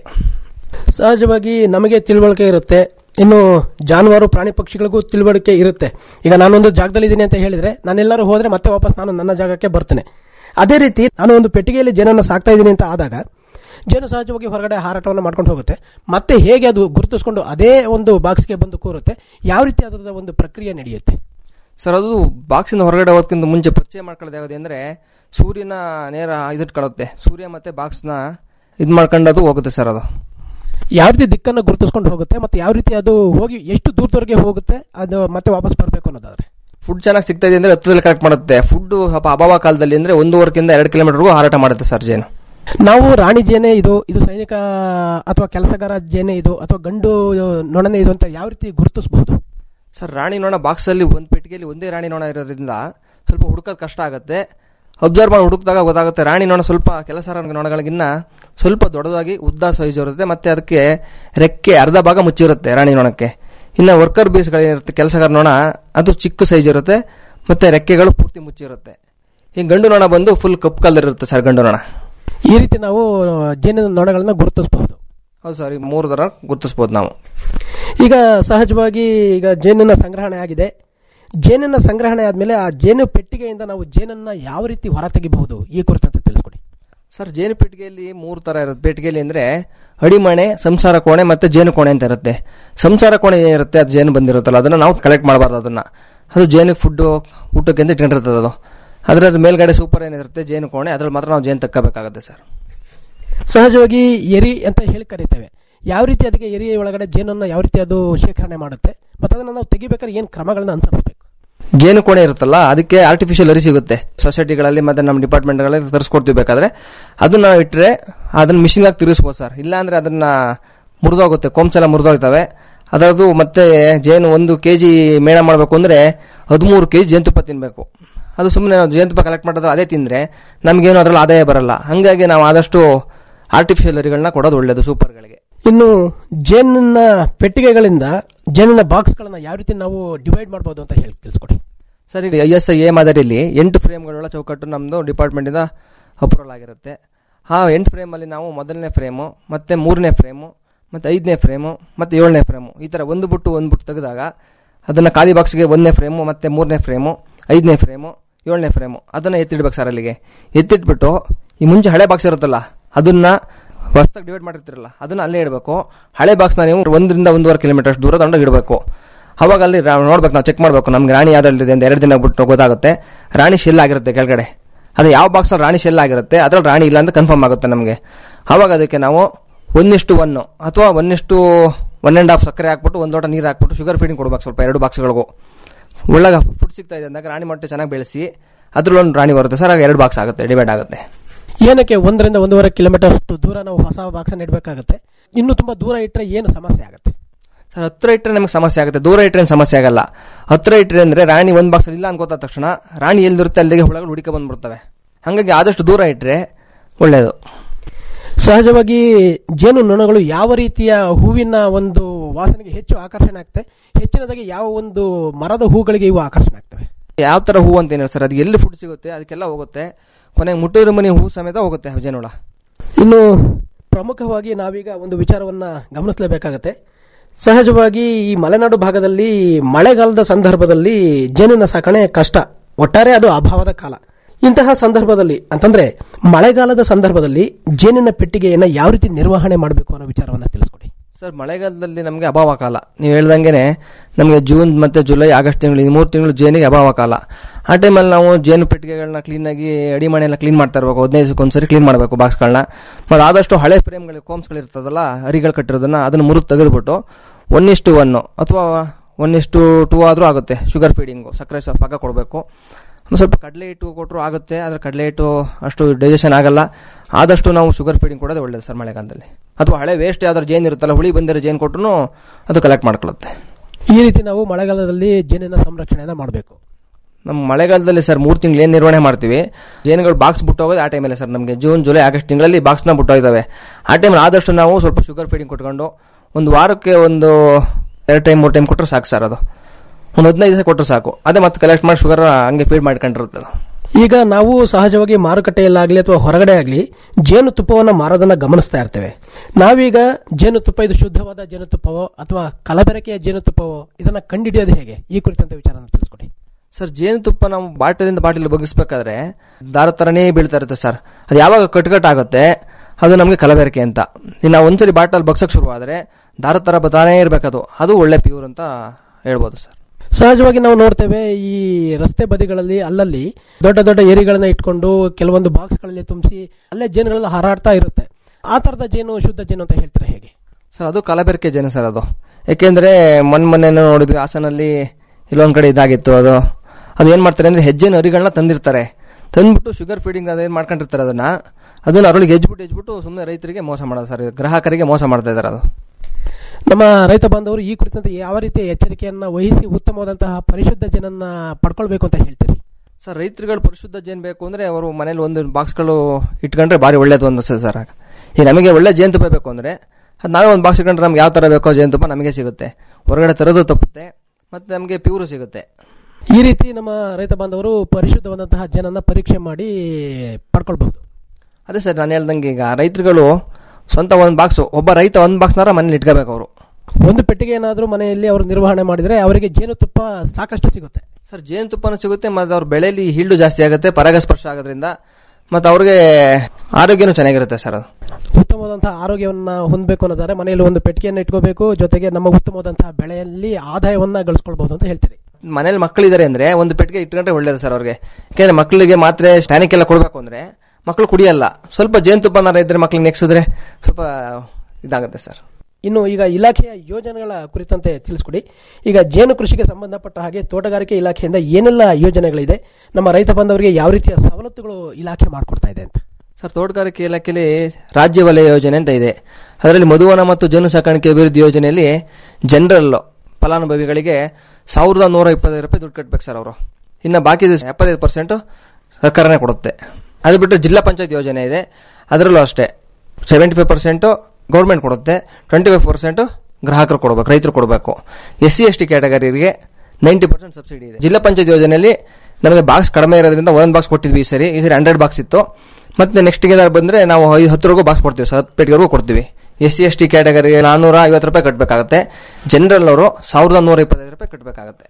ಸಹಜವಾಗಿ ನಮಗೆ ತಿಳುವಳಿಕೆ ಇರುತ್ತೆ ಇನ್ನು ಜಾನುವಾರು ಪ್ರಾಣಿ ಪಕ್ಷಿಗಳಿಗೂ ತಿಳುವಳಿಕೆ ಇರುತ್ತೆ ಈಗ ನಾನೊಂದು ಜಾಗದಲ್ಲಿ ಇದ್ದೀನಿ ಅಂತ ಹೇಳಿದ್ರೆ ನಾನೆಲ್ಲರೂ ಹೋದ್ರೆ ಮತ್ತೆ ವಾಪಸ್ ನಾನು ನನ್ನ ಜಾಗಕ್ಕೆ ಬರ್ತೇನೆ ಅದೇ ರೀತಿ ನಾನು ಒಂದು ಪೆಟ್ಟಿಗೆಯಲ್ಲಿ ಜನನ ಸಾಕ್ತಾ ಇದ್ದೀನಿ ಅಂತ ಆದಾಗ ಜೇನು ಸಹಜವಾಗಿ ಹೊರಗಡೆ ಹಾರಾಟವನ್ನು ಮಾಡ್ಕೊಂಡು ಹೋಗುತ್ತೆ ಮತ್ತೆ ಹೇಗೆ ಅದು ಗುರುತಿಸ್ಕೊಂಡು ಅದೇ ಒಂದು ಬಾಕ್ಸ್ಗೆ ಬಂದು ಕೂರುತ್ತೆ ಯಾವ ರೀತಿ ಅದರ ಒಂದು ಪ್ರಕ್ರಿಯೆ ನಡೆಯುತ್ತೆ ಸರ್ ಅದು ಬಾಕ್ಸಿಂದ ಹೊರಗಡೆ ಹೋಗೋದಕ್ಕಿಂತ ಮುಂಚೆ ಪರಿಚಯ ಮಾಡ್ಕೊಳ್ಳೋದು ಯಾವುದು ಅಂದರೆ ಸೂರ್ಯನ ನೇರ ಇದಿಟ್ಕೊಳ್ಳುತ್ತೆ ಸೂರ್ಯ ಮತ್ತೆ ಬಾಕ್ಸ್ನ ಇದು ಮಾಡ್ಕೊಂಡು ಅದು ಹೋಗುತ್ತೆ ಸರ್ ಅದು ಯಾವ ರೀತಿ ದಿಕ್ಕನ್ನು ಗುರುತಿಸ್ಕೊಂಡು ಹೋಗುತ್ತೆ ಮತ್ತೆ ಯಾವ ರೀತಿ ಅದು ಹೋಗಿ ಎಷ್ಟು ದೂರದವರೆಗೆ ಹೋಗುತ್ತೆ ಅದು ಮತ್ತೆ ವಾಪಸ್ ಬರಬೇಕು ಅನ್ನೋದಾದ್ರೆ ಫುಡ್ ಚೆನ್ನಾಗಿ ಸಿಗ್ತಾ ಇದೆ ಅಂದರೆ ಹತ್ತದಲ್ಲಿ ಕರೆಕ್ಟ್ ಮಾಡುತ್ತೆ ಫುಡ್ ಸ್ವಲ್ಪ ಅಭಾವ ಕಾಲದಲ್ಲಿ ಅಂದರೆ ಒಂದೂವರೆಕಿಂತ ಎರಡು ಕಿಲೋಮೀಟರ್ಗೂ ಹಾರಾಟ ಮಾಡುತ್ತೆ ಸರ್ ಜೇನು ನಾವು ರಾಣಿ ಜೇನೆ ಇದು ಇದು ಸೈನಿಕ ಅಥವಾ ಕೆಲಸಗಾರ ಜೇನೆ ಇದು ಅಥವಾ ಗಂಡು ನೊಣನೆ ಇದು ಅಂತ ಯಾವ ರೀತಿ ಗುರುತಿಸಬಹುದು ಸರ್ ರಾಣಿ ನೋಣ ಬಾಕ್ಸಲ್ಲಿ ಒಂದು ಪೆಟ್ಟಿಗೆಯಲ್ಲಿ ಒಂದೇ ರಾಣಿ ನೋಣ ಇರೋದ್ರಿಂದ ಸ್ವಲ್ಪ ಹುಡುಕೋದು ಕಷ್ಟ ಆಗುತ್ತೆ ಅಬ್ಸರ್ವ್ ಮಾಡಿ ಹುಡುಕಿದಾಗ ಗೊತ್ತಾಗುತ್ತೆ ರಾಣಿ ನೋಣ ಸ್ವಲ್ಪ ಕೆಲಸ ನೊಣಗಳಿಗಿನ್ನ ಸ್ವಲ್ಪ ದೊಡ್ಡದಾಗಿ ಉದ್ದ ಸೈಜ್ ಇರುತ್ತೆ ಮತ್ತೆ ಅದಕ್ಕೆ ರೆಕ್ಕೆ ಅರ್ಧ ಭಾಗ ಮುಚ್ಚಿರುತ್ತೆ ರಾಣಿ ನೊಣಕ್ಕೆ ಇನ್ನು ವರ್ಕರ್ ಬೀಸ್ಗಳೇನಿರುತ್ತೆ ಕೆಲಸಗಾರ ನೊಣ ಅದು ಚಿಕ್ಕ ಸೈಜ್ ಇರುತ್ತೆ ಮತ್ತೆ ರೆಕ್ಕೆಗಳು ಪೂರ್ತಿ ಮುಚ್ಚಿರುತ್ತೆ ಈ ಗಂಡು ನೊಣ ಬಂದು ಫುಲ್ ಕಪ್ಪು ಕಲರ್ ಇರುತ್ತೆ ಸರ್ ಗಂಡು ನೊಣ ಈ ರೀತಿ ನಾವು ಜೇನಿನ ನೊಣಗಳನ್ನ ಗುರುತಿಸಬಹುದು ಹೌದು ಸರ್ ಈ ಮೂರು ಥರ ಗುರುತಿಸ್ಬೋದು ನಾವು ಈಗ ಸಹಜವಾಗಿ ಈಗ ಜೇನಿನ ಸಂಗ್ರಹಣೆ ಆಗಿದೆ ಜೇನಿನ ಸಂಗ್ರಹಣೆ ಆದ್ಮೇಲೆ ಆ ಜೇನು ಪೆಟ್ಟಿಗೆಯಿಂದ ನಾವು ಜೇನನ್ನ ಯಾವ ರೀತಿ ಹೊರ ತೆಗಿಬಹುದು ಈ ಕುರಿತಂತೆ ತಿಳಿಸ್ಕೊಡಿ ಸರ್ ಜೇನು ಪೆಟ್ಟಿಗೆಯಲ್ಲಿ ಮೂರು ಥರ ಇರುತ್ತೆ ಪೆಟ್ಟಿಗೆಯಲ್ಲಿ ಅಂದರೆ ಅಡಿಮಣೆ ಸಂಸಾರ ಕೋಣೆ ಮತ್ತು ಜೇನು ಕೋಣೆ ಅಂತ ಇರುತ್ತೆ ಸಂಸಾರ ಕೋಣೆ ಏನಿರುತ್ತೆ ಅದು ಜೇನು ಬಂದಿರುತ್ತಲ್ಲ ಅದನ್ನು ನಾವು ಕಲೆಕ್ಟ್ ಮಾಡಬಾರ್ದು ಅದನ್ನು ಅದು ಜೇನಿಗೆ ಫುಡ್ಡು ಊಟಕ್ಕೆ ಅಂತ ಇಟ್ಕೊಂಡಿರ್ತದೆ ಅದು ಅದರ ಮೇಲ್ಗಡೆ ಸೂಪರ್ ಏನಿರುತ್ತೆ ಜೇನು ಕೋಣೆ ಅದ್ರಲ್ಲಿ ಮಾತ್ರ ನಾವು ಜೇನು ತಕ್ಕಬೇಕಾಗುತ್ತೆ ಸರ್ ಸಹಜವಾಗಿ ಎರಿ ಅಂತ ಹೇಳಿ ಕರಿತೇವೆ ಯಾವ ರೀತಿ ಅದಕ್ಕೆ ಎರಿ ಒಳಗಡೆ ಜೇನನ್ನ ಯಾವ ರೀತಿ ಅದು ಶೇಖರಣೆ ಮಾಡುತ್ತೆ ಮತ್ತೆ ಅದನ್ನ ನಾವು ತೆಗಿಬೇಕಾದ್ರೆ ಏನು ಕ್ರಮಗಳನ್ನ ಅನುಸರಿಸಬೇಕು ಜೇನು ಕೋಣೆ ಇರುತ್ತಲ್ಲ ಅದಕ್ಕೆ ಆರ್ಟಿಫಿಷಿಯಲ್ ಅರಿ ಸಿಗುತ್ತೆ ಸೊಸೈಟಿಗಳಲ್ಲಿ ಮತ್ತೆ ನಮ್ಮ ಡಿಪಾರ್ಟ್ಮೆಂಟ್ಗಳಲ್ಲಿ ತರಿಸ್ಕೊಡ್ತೀವಿ ಬೇಕಾದ್ರೆ ಅದನ್ನ ಇಟ್ಟರೆ ಅದನ್ನ ಮಿಷಿನ್ಗಾಗಿ ತಿರುಗಿಸ್ಬೋದು ಸರ್ ಇಲ್ಲಾಂದ್ರೆ ಅದನ್ನ ಮುರಿದೋಗುತ್ತೆ ಕೊಂಬ್ಸೆಲ್ಲ ಮುರಿದೋಗ್ತವೆ ಅದರದು ಮತ್ತೆ ಜೇನು ಒಂದು ಕೆ ಜಿ ಮೇಣ ಮಾಡಬೇಕು ಅಂದರೆ ಹದಿಮೂರು ಕೆ ಜಿ ಜೇನುತುಪ್ಪ ತಿನ್ನಬೇಕು ಅದು ಸುಮ್ಮನೆ ನಾವು ಜೇನುತುಪ್ಪ ಕಲೆಕ್ಟ್ ಮಾಡೋದು ಅದೇ ತಿಂದರೆ ನಮಗೇನು ಅದರಲ್ಲಿ ಆದಾಯ ಬರಲ್ಲ ಹಾಗಾಗಿ ನಾವು ಆದಷ್ಟು ಆರ್ಟಿಫಿಷಿಯಲ್ ಅರಿಗಳನ್ನ ಕೊಡೋದು ಒಳ್ಳೆಯದು ಸೂಪರ್ಗಳಿಗೆ ಇನ್ನು ಜೇನಿನ ಪೆಟ್ಟಿಗೆಗಳಿಂದ ಜೇನಿನ ಬಾಕ್ಸ್ಗಳನ್ನ ಯಾವ ರೀತಿ ನಾವು ಡಿವೈಡ್ ಮಾಡಬಹುದು ಅಂತ ಹೇಳಿ ತಿಳಿಸ್ಕೊಡಿ ಸರ್ ಈಗ ಐ ಎಸ್ ಐ ಎ ಮಾದರಿಯಲ್ಲಿ ಎಂಟು ಫ್ರೇಮ್ಗಳ ಚೌಕಟ್ಟು ನಮ್ಮದು ಡಿಪಾರ್ಟ್ಮೆಂಟಿಂದ ಅಪ್ರೂವಲ್ ಆಗಿರುತ್ತೆ ಆ ಎಂಟು ಫ್ರೇಮಲ್ಲಿ ನಾವು ಮೊದಲನೇ ಫ್ರೇಮು ಮತ್ತು ಮೂರನೇ ಫ್ರೇಮು ಮತ್ತು ಐದನೇ ಫ್ರೇಮು ಮತ್ತು ಏಳನೇ ಫ್ರೇಮು ಈ ಥರ ಒಂದು ಬಿಟ್ಟು ಒಂದು ಬಿಟ್ಟು ತೆಗೆದಾಗ ಅದನ್ನು ಖಾಲಿ ಬಾಕ್ಸ್ಗೆ ಒಂದನೇ ಫ್ರೇಮು ಮತ್ತು ಮೂರನೇ ಫ್ರೇಮು ಐದನೇ ಫ್ರೇಮು ಏಳನೇ ಫ್ರೇಮು ಅದನ್ನು ಎತ್ತಿಡ್ಬೇಕು ಸರ್ ಅಲ್ಲಿಗೆ ಎತ್ತಿಟ್ಬಿಟ್ಟು ಈ ಮುಂಚೆ ಹಳೆ ಬಾಕ್ಸ್ ಇರುತ್ತಲ್ಲ ಅದನ್ನು ಹೊಸ್ದಾಗಿ ಡಿವೈಡ್ ಮಾಡಿರ್ತಿರಲ್ಲ ಅದನ್ನು ಅಲ್ಲೇ ಇಡಬೇಕು ಹಳೆ ಬಾಕ್ಸ್ನ ನೀವು ಒಂದರಿಂದ ಒಂದೂವರೆ ಕಿಲೋಮೀಟರ್ ಅಷ್ಟು ದೂರ ತಗೊಂಡೋಗಿ ಇಡಬೇಕು ಅವಾಗ ಅಲ್ಲಿ ರಾ- ನೋಡ್ಬೇಕು ನಾವು ಚೆಕ್ ಮಾಡಬೇಕು ನಮ್ಗೆ ರಾಣಿ ಯಾವ್ದ್ರಲ್ಲಿದೆ ಅಂತ ಎರಡು ದಿನ ಬಿಟ್ಟು ಗೊತ್ತಾಗುತ್ತೆ ರಾಣಿ ಶೆಲ್ ಆಗಿರುತ್ತೆ ಕೆಳಗಡೆ ಅದು ಯಾವ ಬಾಕ್ಸಲ್ಲಿ ರಾಣಿ ಶೆಲ್ ಆಗಿರುತ್ತೆ ಅದ್ರಲ್ಲಿ ರಾಣಿ ಇಲ್ಲ ಅಂತ ಕನ್ಫರ್ಮ್ ಆಗುತ್ತೆ ನಮಗೆ ಅವಾಗ ಅದಕ್ಕೆ ನಾವು ಒಂದಿಷ್ಟು ಒನ್ನು ಅಥವಾ ಒಂದಿಷ್ಟು ಒನ್ ಆ್ಯಂಡ್ ಹಾಫ್ ಸಕ್ಕರೆ ಹಾಕ್ಬಿಟ್ಟು ಒಂದು ಲೋಟ ನೀರು ಹಾಕ್ಬಿಟ್ಟು ಶುಗರ್ ಫೀಡಿಂಗ್ ಕೊಡ್ಬೇಕು ಸ್ವಲ್ಪ ಎರಡು ಬಾಕ್ಸ್ಗಳಿಗೂ ಒಳ್ಳೆ ಫುಡ್ ಸಿಗ್ತಾ ಇದೆ ಅಂದಾಗ ರಾಣಿ ಮೊಟ್ಟೆ ಚೆನ್ನಾಗಿ ಬೆಳೆಸಿ ಅದ್ರಲ್ಲಿ ಒಂದು ರಾಣಿ ಬರುತ್ತೆ ಸರ್ ಆಗ ಎರಡು ಬಾಕ್ಸ್ ಆಗುತ್ತೆ ಡಿವೈಡ್ ಆಗುತ್ತೆ ಏನಕ್ಕೆ ಒಂದರಿಂದ ಒಂದೂವರೆ ಕಿಲೋಮೀಟರ್ ಅಷ್ಟು ದೂರ ನಾವು ಹೊಸ ಬಾಕ್ಸ್ ಇಡಬೇಕಾಗುತ್ತೆ ಇನ್ನು ತುಂಬಾ ದೂರ ಇಟ್ಟರೆ ಏನು ಸಮಸ್ಯೆ ಆಗುತ್ತೆ ಸರ್ ಹತ್ರ ಇಟ್ಟರೆ ನಮಗೆ ಸಮಸ್ಯೆ ಆಗುತ್ತೆ ದೂರ ಇಟ್ಟರೆ ಏನು ಸಮಸ್ಯೆ ಆಗಲ್ಲ ಹತ್ರ ಇಟ್ಟರೆ ಅಂದರೆ ರಾಣಿ ಒಂದು ಬಾಕ್ಸ್ ಇಲ್ಲ ಅಂತ ಗೊತ್ತಾದ ತಕ್ಷಣ ರಾಣಿ ಎಲ್ಲಿರುತ್ತೆ ಅಲ್ಲಿಗೆ ಹುಳಗಳು ಹುಡುಕ ಬಂದ್ಬಿಡ್ತವೆ ಹಾಗಾಗಿ ಆದಷ್ಟು ದೂರ ಇಟ್ಟರೆ ಒಳ್ಳೆಯದು ಸಹಜವಾಗಿ ಜೇನು ನೊಣಗಳು ಯಾವ ರೀತಿಯ ಹೂವಿನ ಒಂದು ವಾಸನೆಗೆ ಹೆಚ್ಚು ಆಕರ್ಷಣೆ ಆಗ್ತವೆ ಹೆಚ್ಚಿನದಾಗಿ ಯಾವ ಒಂದು ಮರದ ಹೂಗಳಿಗೆ ಇವು ಆಕರ್ಷಣೆ ಆಗ್ತವೆ ಯಾವ ಥರ ಹೂ ಅಂತ ಏನಿಲ್ಲ ಸರ್ ಅದು ಎಲ್ಲಿ ಫುಡ್ ಸಿಗುತ್ತೆ ಅದಕ್ಕೆಲ್ಲ ಹೋಗುತ್ತೆ ಕೊನೆಗೆ ಮುಟ್ಟಿದ್ರೆ ಮನೆ ಹೂ ಸಮೇತ ಹೋಗುತ್ತೆ ಜೇನುಳ ಇನ್ನು ಪ್ರಮುಖವಾಗಿ ನಾವೀಗ ಒಂದು ವಿಚಾರವನ್ನ ಗಮನಿಸಲೇಬೇಕಾಗತ್ತೆ ಸಹಜವಾಗಿ ಈ ಮಲೆನಾಡು ಭಾಗದಲ್ಲಿ ಮಳೆಗಾಲದ ಸಂದರ್ಭದಲ್ಲಿ ಜೇನಿನ ಸಾಕಣೆ ಕಷ್ಟ ಒಟ್ಟಾರೆ ಅದು ಅಭಾವದ ಕಾಲ ಇಂತಹ ಸಂದರ್ಭದಲ್ಲಿ ಅಂತಂದ್ರೆ ಮಳೆಗಾಲದ ಸಂದರ್ಭದಲ್ಲಿ ಜೇನಿನ ಪೆಟ್ಟಿಗೆಯನ್ನ ಯಾವ ರೀತಿ ನಿರ್ವಹಣೆ ಮಾಡಬೇಕು ಅನ್ನೋ ವಿಚಾರವನ್ನ ತಿಳಿಸ್ಕೊಡಿ ಸರ್ ಮಳೆಗಾಲದಲ್ಲಿ ನಮಗೆ ಅಭಾವ ಕಾಲ ನೀವು ಹೇಳ್ದಂಗೆ ನಮಗೆ ಜೂನ್ ಮತ್ತು ಜುಲೈ ಆಗಸ್ಟ್ ತಿಂಗಳು ಈ ಮೂರು ತಿಂಗಳು ಜೇನಿಗೆ ಅಭಾವ ಕಾಲ ಆ ಟೈಮಲ್ಲಿ ನಾವು ಜೇನು ಪೆಟ್ಟಿಗೆಗಳನ್ನ ಕ್ಲೀನಾಗಿ ಅಡಿಮಣೆ ಎಲ್ಲ ಕ್ಲೀನ್ ಮಾಡ್ತಾ ಇರಬೇಕು ಹದಿನೈದು ದಿವಸಕ್ಕೆ ಒಂದ್ಸರಿ ಕ್ಲೀನ್ ಮಾಡಬೇಕು ಬಾಕ್ಸ್ಗಳನ್ನ ಮತ್ತು ಆದಷ್ಟು ಹಳೆ ಫ್ರೇಮ್ಗಳಿಗೆ ಕೋಮ್ಸ್ಗಳು ಇರ್ತದಲ್ಲ ಅರಿಗಳು ಕಟ್ಟಿರೋದನ್ನ ಅದನ್ನು ಮುರಿದು ತೆಗೆದುಬಿಟ್ಟು ಒನ್ ಇಷ್ಟು ಒನ್ನು ಅಥವಾ ಒನ್ ಇಷ್ಟು ಟೂ ಆದರೂ ಆಗುತ್ತೆ ಶುಗರ್ ಫೀಡಿಂಗು ಸಕ್ಕರೆ ಸ್ವಲ್ಪ ಪಕ್ಕ ಕೊಡಬೇಕು ಒಂದು ಸ್ವಲ್ಪ ಕಡಲೆ ಹಿಟ್ಟು ಕೊಟ್ಟರು ಆಗುತ್ತೆ ಆದರೆ ಕಡಲೆ ಹಿಟ್ಟು ಅಷ್ಟು ಡೈಜೆಷನ್ ಆಗಲ್ಲ ಆದಷ್ಟು ನಾವು ಶುಗರ್ ಫೀಡಿಂಗ್ ಕೊಡೋದು ಒಳ್ಳೇದು ಸರ್ ಮಳೆಗಾಲದಲ್ಲಿ ಅಥವಾ ಹಳೆ ವೇಸ್ಟ್ ಯಾವ್ದಾದ್ರು ಜೇನು ಇರುತ್ತಲ್ಲ ಹುಳಿ ಬಂದಿರೋ ಜೇನು ಕೊಟ್ಟರು ಅದು ಕಲೆಕ್ಟ್ ಮಾಡ್ಕೊಳ್ಳುತ್ತೆ ಈ ರೀತಿ ನಾವು ಮಳೆಗಾಲದಲ್ಲಿ ಜೇನಿನ ಸಂರಕ್ಷಣೆಯನ್ನ ಮಾಡಬೇಕು ನಮ್ಮ ಮಳೆಗಾಲದಲ್ಲಿ ಸರ್ ಮೂರು ತಿಂಗಳು ಏನು ನಿರ್ವಹಣೆ ಮಾಡ್ತೀವಿ ಜೇನುಗಳು ಬಾಕ್ಸ್ ಬಿಟ್ಟೋಗೋದು ಆ ಟೈಮಲ್ಲಿ ಸರ್ ನಮಗೆ ಜೂನ್ ಜುಲೈ ಆಗಸ್ಟ್ ತಿಂಗಳಲ್ಲಿ ಬಾಕ್ಸ್ನ ಬಿಟ್ಟೋಗಿದ್ದಾವೆ ಆ ಟೈಮಲ್ಲಿ ಆದಷ್ಟು ನಾವು ಸ್ವಲ್ಪ ಶುಗರ್ ಫೀಡಿಂಗ್ ಕೊಟ್ಕೊಂಡು ಒಂದು ವಾರಕ್ಕೆ ಒಂದು ಎರಡು ಟೈಮ್ ಮೂರು ಟೈಮ್ ಕೊಟ್ಟರು ಸಾಕು ಸರ್ ಅದು ಒಂದು ಹದಿನೈದು ದಿವಸ ಕೊಟ್ಟರು ಸಾಕು ಅದೇ ಮತ್ತೆ ಕಲೆಕ್ಟ್ ಮಾಡಿ ಶುಗರ್ ಹಂಗೆ ಫೀಡ್ ಮಾಡ್ಕೊಂಡಿರುತ್ತೆ ಅದು ಈಗ ನಾವು ಸಹಜವಾಗಿ ಮಾರುಕಟ್ಟೆಯಲ್ಲಾಗಲಿ ಅಥವಾ ಹೊರಗಡೆ ಆಗಲಿ ಜೇನುತುಪ್ಪವನ್ನು ಮಾರೋದನ್ನ ಗಮನಿಸ್ತಾ ಇರ್ತೇವೆ ನಾವೀಗ ಜೇನುತುಪ್ಪ ಇದು ಶುದ್ಧವಾದ ಜೇನುತುಪ್ಪವೋ ಅಥವಾ ಕಲಬೆರಕೆಯ ಜೇನುತುಪ್ಪವೋ ಇದನ್ನ ಕಂಡುಹಿಡಿಯೋದು ಹೇಗೆ ಈ ಕುರಿತಂತ ವಿಚಾರ ತಿಳಿಸ್ಕೊಡಿ ಸರ್ ಜೇನುತುಪ್ಪ ನಾವು ಬಾಟಲಿಂದ ಬಾಟಲ್ ಬಗ್ಗಿಸ್ಬೇಕಾದ್ರೆ ದಾರ ಥರನೇ ಬೀಳ್ತಾ ಇರುತ್ತೆ ಸರ್ ಅದು ಯಾವಾಗ ಕಟ್ಕಟ್ ಆಗುತ್ತೆ ಅದು ನಮಗೆ ಕಲಬೆರಕೆ ಅಂತ ಇನ್ನು ಒಂದ್ಸರಿ ಬಾಟಲ್ ಬಗ್ಸಕ್ಕೆ ಶುರು ಆದರೆ ದಾರದ ಥರ ಬತಾನೇ ಇರಬೇಕದು ಅದು ಒಳ್ಳೆ ಪ್ಯೂರ್ ಅಂತ ಹೇಳ್ಬೋದು ಸರ್ ಸಹಜವಾಗಿ ನಾವು ನೋಡ್ತೇವೆ ಈ ರಸ್ತೆ ಬದಿಗಳಲ್ಲಿ ಅಲ್ಲಲ್ಲಿ ದೊಡ್ಡ ದೊಡ್ಡ ಏರಿಗಳನ್ನ ಇಟ್ಕೊಂಡು ಕೆಲವೊಂದು ಬಾಕ್ಸ್ಗಳಲ್ಲಿ ತುಂಬಿಸಿ ಅಲ್ಲೇ ಜೇನುಗಳೆಲ್ಲ ಹಾರಾಡ್ತಾ ಇರುತ್ತೆ ಆ ತರದ ಜೇನು ಶುದ್ಧ ಜೇನು ಅಂತ ಹೇಳ್ತಾರೆ ಹೇಗೆ ಸರ್ ಅದು ಕಲಬೆರಕೆ ಜನ ಸರ್ ಅದು ಯಾಕೆಂದ್ರೆ ಮೊನ್ನೆ ಮೊನ್ನೆ ನೋಡಿದ್ವಿ ಹಾಸನಲ್ಲಿ ಇಲ್ಲೊಂದ್ ಕಡೆ ಇದಾಗಿತ್ತು ಅದು ಅದು ಏನ್ ಮಾಡ್ತಾರೆ ಅಂದ್ರೆ ಹೆಜ್ಜೆನ ಅರಿಗಳನ್ನ ತಂದಿರ್ತಾರೆ ತಂದ್ಬಿಟ್ಟು ಶುಗರ್ ಫೀಡಿಂಗ್ ಅದೇನ್ ಮಾಡ್ಕೊಂಡಿರ್ತಾರೆ ಅದನ್ನ ಅದನ್ನ ಅರಳಿಗೆ ಹೆಜ್ಬಿಟ್ಟು ಹೆಜ್ಬಿಟ್ಟು ಸುಮ್ಮನೆ ರೈತರಿಗೆ ಮೋಸ ಮಾಡೋದು ಸರ್ ಗ್ರಾಹಕರಿಗೆ ಮೋಸ ಮಾಡ್ತಾ ಇದ್ದಾರೆ ಅದು ನಮ್ಮ ರೈತ ಬಾಂಧವರು ಈ ಕುರಿತಂತೆ ಯಾವ ರೀತಿಯ ಎಚ್ಚರಿಕೆಯನ್ನ ವಹಿಸಿ ಉತ್ತಮವಾದಂತಹ ಪರಿಶುದ್ಧ ಜನನ್ನ ಪಡ್ಕೊಳ್ಬೇಕು ಅಂತ ಹೇಳ್ತೀರಿ ಸರ್ ರೈತರುಗಳು ಪರಿಶುದ್ಧ ಜೇನು ಬೇಕು ಅಂದ್ರೆ ಅವರು ಮನೇಲಿ ಒಂದು ಬಾಕ್ಸ್ಗಳು ಇಟ್ಕೊಂಡ್ರೆ ಭಾರಿ ಒಳ್ಳೇದು ಅನಿಸ್ತದೆ ಸರ್ ಈ ನಮಗೆ ಒಳ್ಳೆ ಜೇನುತುಪ್ಪ ಬೇಕು ಅಂದ್ರೆ ಅದು ನಾವೇ ಒಂದು ಬಾಕ್ಸ್ ಇಟ್ಕೊಂಡ್ರೆ ನಮ್ಗೆ ಯಾವ ಥರ ಬೇಕೋ ಜೇನುತುಪ್ಪ ನಮಗೆ ಸಿಗುತ್ತೆ ಹೊರಗಡೆ ತರೋದು ತಪ್ಪುತ್ತೆ ಮತ್ತೆ ನಮಗೆ ಪ್ಯೂರು ಸಿಗುತ್ತೆ ಈ ರೀತಿ ನಮ್ಮ ರೈತ ಬಾಂಧವರು ಪರಿಶುದ್ಧವಾದಂತಹ ಜನನ್ನ ಪರೀಕ್ಷೆ ಮಾಡಿ ಪಡ್ಕೊಳ್ಬಹುದು ಅದೇ ಸರ್ ನಾನು ಹೇಳ್ದಂಗೆ ಈಗ ರೈತರುಗಳು ಸ್ವಂತ ಒಂದು ಬಾಕ್ಸು ಒಬ್ಬ ರೈತ ಒಂದು ಬಾಕ್ಸ್ನಾರ ಮನೇಲಿ ಇಟ್ಕೋಬೇಕು ಅವರು ಒಂದು ಪೆಟ್ಟಿಗೆ ಏನಾದರೂ ಮನೆಯಲ್ಲಿ ಅವರು ನಿರ್ವಹಣೆ ಮಾಡಿದ್ರೆ ಅವರಿಗೆ ಜೇನುತುಪ್ಪ ಸಾಕಷ್ಟು ಸಿಗುತ್ತೆ ಸರ್ ಜೇನುತುಪ್ಪನೂ ಸಿಗುತ್ತೆ ಮತ್ತು ಅವ್ರ ಬೆಳೆಯಲ್ಲಿ ಹಿಲ್ಡು ಜಾಸ್ತಿ ಆಗುತ್ತೆ ಪರಾಗಸ್ಪರ್ಶ ಆಗೋದ್ರಿಂದ ಮತ್ತು ಅವ್ರಿಗೆ ಆರೋಗ್ಯನೂ ಚೆನ್ನಾಗಿರುತ್ತೆ ಸರ್ ಅದು ಉತ್ತಮವಾದಂತಹ ಆರೋಗ್ಯವನ್ನ ಹೊಂದಬೇಕು ಅನ್ನೋದಾದ್ರೆ ಮನೆಯಲ್ಲಿ ಒಂದು ಪೆಟ್ಟಿಗೆಯನ್ನು ಇಟ್ಕೋಬೇಕು ಜೊತೆಗೆ ನಮ್ಮ ಉತ್ತಮವಾದಂತಹ ಬೆಳೆಯಲ್ಲಿ ಆದಾಯವನ್ನ ಗಳಿಸ್ಕೊಳ್ಬಹುದು ಅಂತ ಹೇಳ್ತೀರಿ ಮನೇಲಿ ಮಕ್ಕಳಿದ್ದಾರೆ ಅಂದ್ರೆ ಒಂದು ಪೆಟ್ಟಿಗೆ ಇಟ್ಕೊಂಡ್ರೆ ಒಳ್ಳೇದು ಸರ್ ಅವ್ರಿಗೆ ಯಾಕೆಂದ್ರೆ ಮಕ್ಕಳಿಗೆ ಮಾತ್ರೆ ಸ್ಟ್ಯಾನಿಕ್ ಎಲ್ಲ ಕೊಡಬೇಕು ಅಂದ್ರೆ ಮಕ್ಕಳು ಕುಡಿಯಲ್ಲ ಸ್ವಲ್ಪ ಜೇನುತುಪ್ಪನಾರ ಇದ್ರೆ ಮಕ್ಳಿಗೆ ನೆಕ್ಸಿದ್ರೆ ಸ್ವಲ್ಪ ಇದಾಗುತ್ತೆ ಸರ್ ಇನ್ನು ಈಗ ಇಲಾಖೆಯ ಯೋಜನೆಗಳ ಕುರಿತಂತೆ ತಿಳಿಸ್ಕೊಡಿ ಈಗ ಜೇನು ಕೃಷಿಗೆ ಸಂಬಂಧಪಟ್ಟ ಹಾಗೆ ತೋಟಗಾರಿಕೆ ಇಲಾಖೆಯಿಂದ ಏನೆಲ್ಲ ಯೋಜನೆಗಳಿದೆ ನಮ್ಮ ರೈತ ಬಾಂಧವರಿಗೆ ಯಾವ ರೀತಿಯ ಸವಲತ್ತುಗಳು ಇಲಾಖೆ ಮಾಡಿಕೊಡ್ತಾ ಇದೆ ಅಂತ ಸರ್ ತೋಟಗಾರಿಕೆ ಇಲಾಖೆಯಲ್ಲಿ ರಾಜ್ಯ ವಲಯ ಯೋಜನೆ ಅಂತ ಇದೆ ಅದರಲ್ಲಿ ಮಧುವನ ಮತ್ತು ಜೇನು ಸಾಕಾಣಿಕೆ ಅಭಿವೃದ್ಧಿ ಯೋಜನೆಯಲ್ಲಿ ಜನರಲ್ ಫಲಾನುಭವಿಗಳಿಗೆ ಸಾವಿರದ ನೂರ ಇಪ್ಪತ್ತೈದು ರೂಪಾಯಿ ದುಡ್ಡು ಕಟ್ಬೇಕು ಸರ್ ಅವರು ಇನ್ನು ಬಾಕಿ ಎಪ್ಪತ್ತೈದು ಪರ್ಸೆಂಟ್ ಸರ್ಕಾರನೇ ಕೊಡುತ್ತೆ ಅದು ಬಿಟ್ಟರೆ ಜಿಲ್ಲಾ ಪಂಚಾಯತ್ ಯೋಜನೆ ಇದೆ ಅದರಲ್ಲೂ ಅಷ್ಟೇ ಸೆವೆಂಟಿ ಫೈವ್ ಪರ್ಸೆಂಟು ಗೌರ್ಮೆಂಟ್ ಕೊಡುತ್ತೆ ಟ್ವೆಂಟಿ ಫೈವ್ ಪರ್ಸೆಂಟು ಗ್ರಾಹಕರು ಕೊಡಬೇಕು ರೈತರು ಕೊಡಬೇಕು ಎಸ್ ಸಿ ಎಸ್ ಟಿ ಕ್ಯಾಟಗರಿಗೆ ನೈಂಟಿ ಪರ್ಸೆಂಟ್ ಸಬ್ಸಿಡಿ ಇದೆ ಜಿಲ್ಲಾ ಪಂಚಾಯತ್ ಯೋಜನೆಯಲ್ಲಿ ನಮಗೆ ಬಾಕ್ಸ್ ಕಡಿಮೆ ಇರೋದ್ರಿಂದ ಒಂದೊಂದು ಬಾಕ್ಸ್ ಕೊಟ್ಟಿದ್ವಿ ಈ ಸರಿ ಈ ಸರಿ ಹಂಡ್ರೆಡ್ ಬಾಕ್ಸ್ ಇತ್ತು ಮತ್ತೆ ನೆಕ್ಸ್ಟ್ ಏನಾದ್ರು ಬಂದರೆ ನಾವು ಐದು ಹತ್ತರವರೆಗೂ ಬಾಕ್ಸ್ ಕೊಡ್ತೀವಿ ಸರ್ ಹತ್ತು ಪೇಟಿಗೆವರೆಗೂ ಕೊಡ್ತೀವಿ ಎಸ್ ಸಿ ಎಸ್ ಟಿ ಕ್ಯಾಟಗರಿಗೆ ನಾನ್ನೂರ ಐವತ್ತು ರೂಪಾಯಿ ಕಟ್ಟಬೇಕಾಗುತ್ತೆ ಜನರಲ್ ಅವರು ಸಾವಿರದ ನೂರ ಇಪ್ಪತ್ತೈದು ರೂಪಾಯಿ ಕಟ್ಟಬೇಕಾಗುತ್ತೆ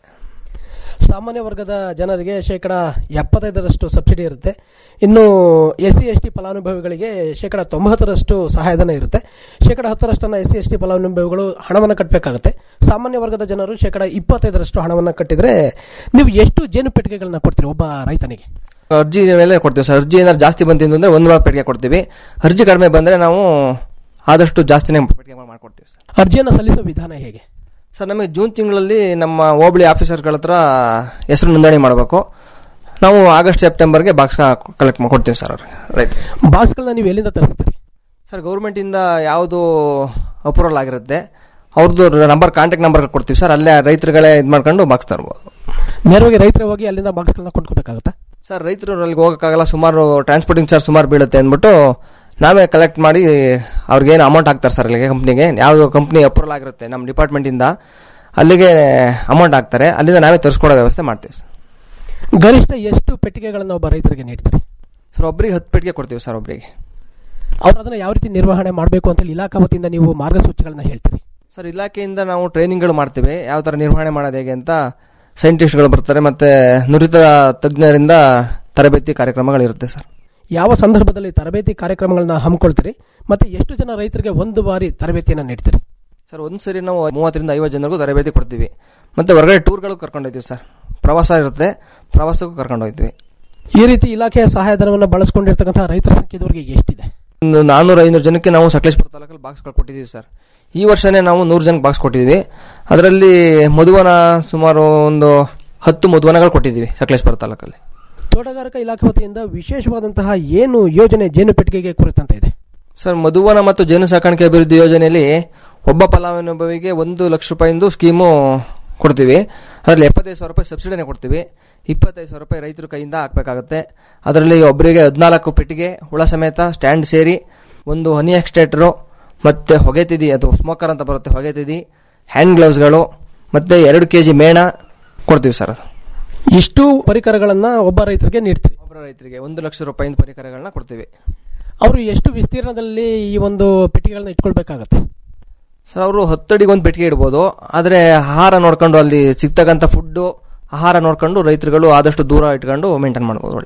ಸಾಮಾನ್ಯ ವರ್ಗದ ಜನರಿಗೆ ಶೇಕಡ ಎಪ್ಪತ್ತೈದರಷ್ಟು ಸಬ್ಸಿಡಿ ಇರುತ್ತೆ ಇನ್ನು ಎಸ್ ಸಿ ಎಸ್ ಟಿ ಫಲಾನುಭವಿಗಳಿಗೆ ಶೇಕಡ ತೊಂಬತ್ತರಷ್ಟು ಸಹಾಯಧನ ಇರುತ್ತೆ ಶೇಕಡ ಹತ್ತರಷ್ಟನ್ನ ಎಸ್ ಸಿ ಎಸ್ ಟಿ ಫಲಾನುಭವಿಗಳು ಹಣವನ್ನು ಕಟ್ಟಬೇಕಾಗುತ್ತೆ ಸಾಮಾನ್ಯ ವರ್ಗದ ಜನರು ಶೇಕಡ ಇಪ್ಪತ್ತೈದರಷ್ಟು ಹಣವನ್ನು ಕಟ್ಟಿದ್ರೆ ನೀವು ಎಷ್ಟು ಜೇನು ಪೆಟ್ಟಿಗೆಗಳನ್ನ ಕೊಡ್ತೀರಿ ಒಬ್ಬ ರೈತನಿಗೆ ಅರ್ಜಿ ಮೇಲೆ ಕೊಡ್ತೀವಿ ಸರ್ ಅರ್ಜಿ ಏನಾದ್ರು ಜಾಸ್ತಿ ಬಂತಿದ್ದು ಅಂದ್ರೆ ಒಂದು ಪೆಟ್ಟಿಗೆ ಕೊಡ್ತೀವಿ ಅರ್ಜಿ ಕಡಿಮೆ ಬಂದರೆ ನಾವು ಆದಷ್ಟು ಜಾಸ್ತಿನೇ ಪೆಟ್ಟಿಗೆ ಮಾಡ್ಕೊಡ್ತೀವಿ ಸರ್ ಅರ್ಜಿಯನ್ನು ಸಲ್ಲಿಸುವ ವಿಧಾನ ಹೇಗೆ ಸರ್ ನಮಗೆ ಜೂನ್ ತಿಂಗಳಲ್ಲಿ ನಮ್ಮ ಹೋಬಳಿ ಆಫೀಸರ್ಗಳ ಹತ್ರ ಹೆಸರು ನೋಂದಣಿ ಮಾಡಬೇಕು ನಾವು ಆಗಸ್ಟ್ ಸೆಪ್ಟೆಂಬರ್ಗೆ ಬಾಕ್ಸ್ ಕಲೆಕ್ಟ್ ಕೊಡ್ತೀವಿ ಸರ್ ಅವ್ರಿಗೆ ರೈಟ್ ಬಾಕ್ಸ್ಗಳನ್ನ ನೀವು ಎಲ್ಲಿಂದ ತರಿಸ್ತೀರಿ ಸರ್ ಗೌರ್ಮೆಂಟಿಂದ ಯಾವುದು ಅಪ್ರೂವಲ್ ಆಗಿರುತ್ತೆ ಅವ್ರದ್ದು ನಂಬರ್ ಕಾಂಟ್ಯಾಕ್ಟ್ ನಂಬರ್ ಕೊಡ್ತೀವಿ ಸರ್ ಅಲ್ಲೇ ರೈತರುಗಳೇ ಇದು ಮಾಡ್ಕೊಂಡು ಬಾಕ್ಸ್ ತರ್ಬೋದು ನೇರವಾಗಿ ರೈತರೇ ಹೋಗಿ ಅಲ್ಲಿಂದ ಬಾಕ್ಸ್ಗಳನ್ನ ಕೊಂಡ್ಕೋಬೇಕಾಗುತ್ತೆ ಸರ್ ರೈತರು ಅಲ್ಲಿಗೆ ಹೋಗೋಕ್ಕಾಗಲ್ಲ ಸುಮಾರು ಟ್ರಾನ್ಸ್ಪೋರ್ಟಿಂಗ್ ಚಾರ್ಜ್ ಸುಮಾರು ಬೀಳುತ್ತೆ ಅಂದ್ಬಿಟ್ಟು ನಾವೇ ಕಲೆಕ್ಟ್ ಮಾಡಿ ಅವ್ರಿಗೇನು ಅಮೌಂಟ್ ಹಾಕ್ತಾರೆ ಸರ್ ಅಲ್ಲಿಗೆ ಕಂಪ್ನಿಗೆ ಯಾವುದು ಕಂಪ್ನಿ ಅಪ್ರೂವಲ್ ಆಗಿರುತ್ತೆ ನಮ್ಮ ಡಿಪಾರ್ಟ್ಮೆಂಟಿಂದ ಅಲ್ಲಿಗೆ ಅಮೌಂಟ್ ಹಾಕ್ತಾರೆ ಅಲ್ಲಿಂದ ನಾವೇ ತರಿಸ್ಕೊಡೋ ವ್ಯವಸ್ಥೆ ಮಾಡ್ತೀವಿ ಸರ್ ಗರಿಷ್ಠ ಎಷ್ಟು ಪೆಟ್ಟಿಗೆಗಳನ್ನು ಒಬ್ಬ ರೈತರಿಗೆ ನೀಡ್ತೀರಿ ಸರ್ ಒಬ್ಬರಿಗೆ ಹತ್ತು ಪೆಟ್ಟಿಗೆ ಕೊಡ್ತೀವಿ ಸರ್ ಒಬ್ಬರಿಗೆ ಅವ್ರು ಅದನ್ನ ಯಾವ ರೀತಿ ನಿರ್ವಹಣೆ ಮಾಡಬೇಕು ಅಂತೇಳಿ ಇಲಾಖಾ ವತಿಯಿಂದ ನೀವು ಮಾರ್ಗಸೂಚಿಗಳನ್ನ ಹೇಳ್ತೀರಿ ಸರ್ ಇಲಾಖೆಯಿಂದ ನಾವು ಟ್ರೈನಿಂಗ್ಗಳು ಮಾಡ್ತೀವಿ ಯಾವ ಥರ ನಿರ್ವಹಣೆ ಮಾಡೋದು ಹೇಗೆ ಅಂತ ಸೈಂಟಿಸ್ಟ್ಗಳು ಬರ್ತಾರೆ ಮತ್ತು ನುರಿತ ತಜ್ಞರಿಂದ ತರಬೇತಿ ಕಾರ್ಯಕ್ರಮಗಳಿರುತ್ತೆ ಸರ್ ಯಾವ ಸಂದರ್ಭದಲ್ಲಿ ತರಬೇತಿ ಕಾರ್ಯಕ್ರಮಗಳನ್ನ ಹಮ್ಮಿಕೊಳ್ತೀರಿ ಮತ್ತೆ ಎಷ್ಟು ಜನ ರೈತರಿಗೆ ಒಂದು ಬಾರಿ ತರಬೇತಿಯನ್ನು ನೀಡ್ತೀರಿ ಸರ್ ಒಂದು ಸರಿ ನಾವು ಮೂವತ್ತರಿಂದ ಐವತ್ತು ಜನರಿಗೂ ತರಬೇತಿ ಕೊಡ್ತೀವಿ ಮತ್ತು ಹೊರಗಡೆ ಟೂರ್ಗಳು ಕರ್ಕೊಂಡು ಹೋಗ್ತೀವಿ ಸರ್ ಪ್ರವಾಸ ಇರುತ್ತೆ ಪ್ರವಾಸಕ್ಕೂ ಕರ್ಕೊಂಡು ಹೋಗ್ತೀವಿ ಈ ರೀತಿ ಇಲಾಖೆಯ ಸಹಾಯಧನವನ್ನು ಬಳಸ್ಕೊಂಡಿರ್ತಕ್ಕಂಥ ರೈತರ ಸಂಖ್ಯೆ ಇದುವರೆಗೆ ಎಷ್ಟಿದೆ ಒಂದು ನಾನ್ನೂರು ಐನೂರು ಜನಕ್ಕೆ ನಾವು ಸಕಲೇಶ್ಪುರ ತಾಲೂಕಲ್ಲಿ ಬಾಕ್ಸ್ಗಳು ಕೊಟ್ಟಿದ್ದೀವಿ ಸರ್ ಈ ವರ್ಷನೇ ನಾವು ನೂರು ಜನಕ್ಕೆ ಬಾಕ್ಸ್ ಕೊಟ್ಟಿದ್ದೀವಿ ಅದರಲ್ಲಿ ಮಧುವನ ಸುಮಾರು ಒಂದು ಹತ್ತು ಮಧುವನಗಳು ಕೊಟ್ಟಿದ್ದೀವಿ ಸಕಲೇಶ್ಪುರ ತಾಲೂಕಲ್ಲಿ ತೋಟಗಾರಿಕಾ ಇಲಾಖೆ ವತಿಯಿಂದ ವಿಶೇಷವಾದಂತಹ ಏನು ಯೋಜನೆ ಜೇನು ಪೆಟ್ಟಿಗೆಗೆ ಕುರಿತಂತೆ ಇದೆ ಸರ್ ಮಧುವನ ಮತ್ತು ಜೇನು ಸಾಕಾಣಿಕೆ ಅಭಿವೃದ್ಧಿ ಯೋಜನೆಯಲ್ಲಿ ಒಬ್ಬ ಫಲಾನುಭವಿಗೆ ಒಂದು ಲಕ್ಷ ರೂಪಾಯಿಂದು ಸ್ಕೀಮು ಕೊಡ್ತೀವಿ ಅದರಲ್ಲಿ ಎಪ್ಪತ್ತೈದು ಸಾವಿರ ರೂಪಾಯಿ ಸಬ್ಸಿಡಿನೇ ಕೊಡ್ತೀವಿ ಇಪ್ಪತ್ತೈದು ಸಾವಿರ ರೂಪಾಯಿ ರೈತರ ಕೈಯಿಂದ ಹಾಕಬೇಕಾಗುತ್ತೆ ಅದರಲ್ಲಿ ಒಬ್ಬರಿಗೆ ಹದಿನಾಲ್ಕು ಪೆಟ್ಟಿಗೆ ಹುಳ ಸಮೇತ ಸ್ಟ್ಯಾಂಡ್ ಸೇರಿ ಒಂದು ಹನಿ ಎಕ್ಸ್ಟೇಟರು ಮತ್ತು ಹೊಗೆತಿದಿ ಅದು ಸ್ಮೋಕರ್ ಅಂತ ಬರುತ್ತೆ ಹೊಗೆತಿದಿ ಹ್ಯಾಂಡ್ ಗ್ಲೌಸ್ಗಳು ಮತ್ತು ಎರಡು ಕೆ ಜಿ ಮೇಣ ಕೊಡ್ತೀವಿ ಸರ್ ಅದು ಇಷ್ಟು ಪರಿಕರಗಳನ್ನ ಒಬ್ಬ ರೈತರಿಗೆ ನೀಡ್ತೀರಿ ಒಬ್ಬರ ರೈತರಿಗೆ ಒಂದು ಲಕ್ಷ ರೂಪಾಯಿಂದ ಪರಿಕರಗಳನ್ನ ಕೊಡ್ತೀವಿ ಅವರು ಎಷ್ಟು ವಿಸ್ತೀರ್ಣದಲ್ಲಿ ಈ ಒಂದು ಪೆಟ್ಟಿಗೆಗಳನ್ನ ಇಟ್ಕೊಳ್ಬೇಕಾಗತ್ತೆ ಸರ್ ಅವರು ಹತ್ತಡಿಗೆ ಒಂದು ಪೆಟ್ಟಿಗೆ ಇಡ್ಬೋದು ಆದರೆ ಆಹಾರ ನೋಡ್ಕೊಂಡು ಅಲ್ಲಿ ಸಿಗ್ತಕ್ಕಂಥ ಫುಡ್ಡು ಆಹಾರ ನೋಡ್ಕೊಂಡು ರೈತರುಗಳು ಆದಷ್ಟು ದೂರ ಇಟ್ಕೊಂಡು ಮೇಂಟೈನ್ ಮಾಡ್ಬೋದು ಒಳ್ಳೆ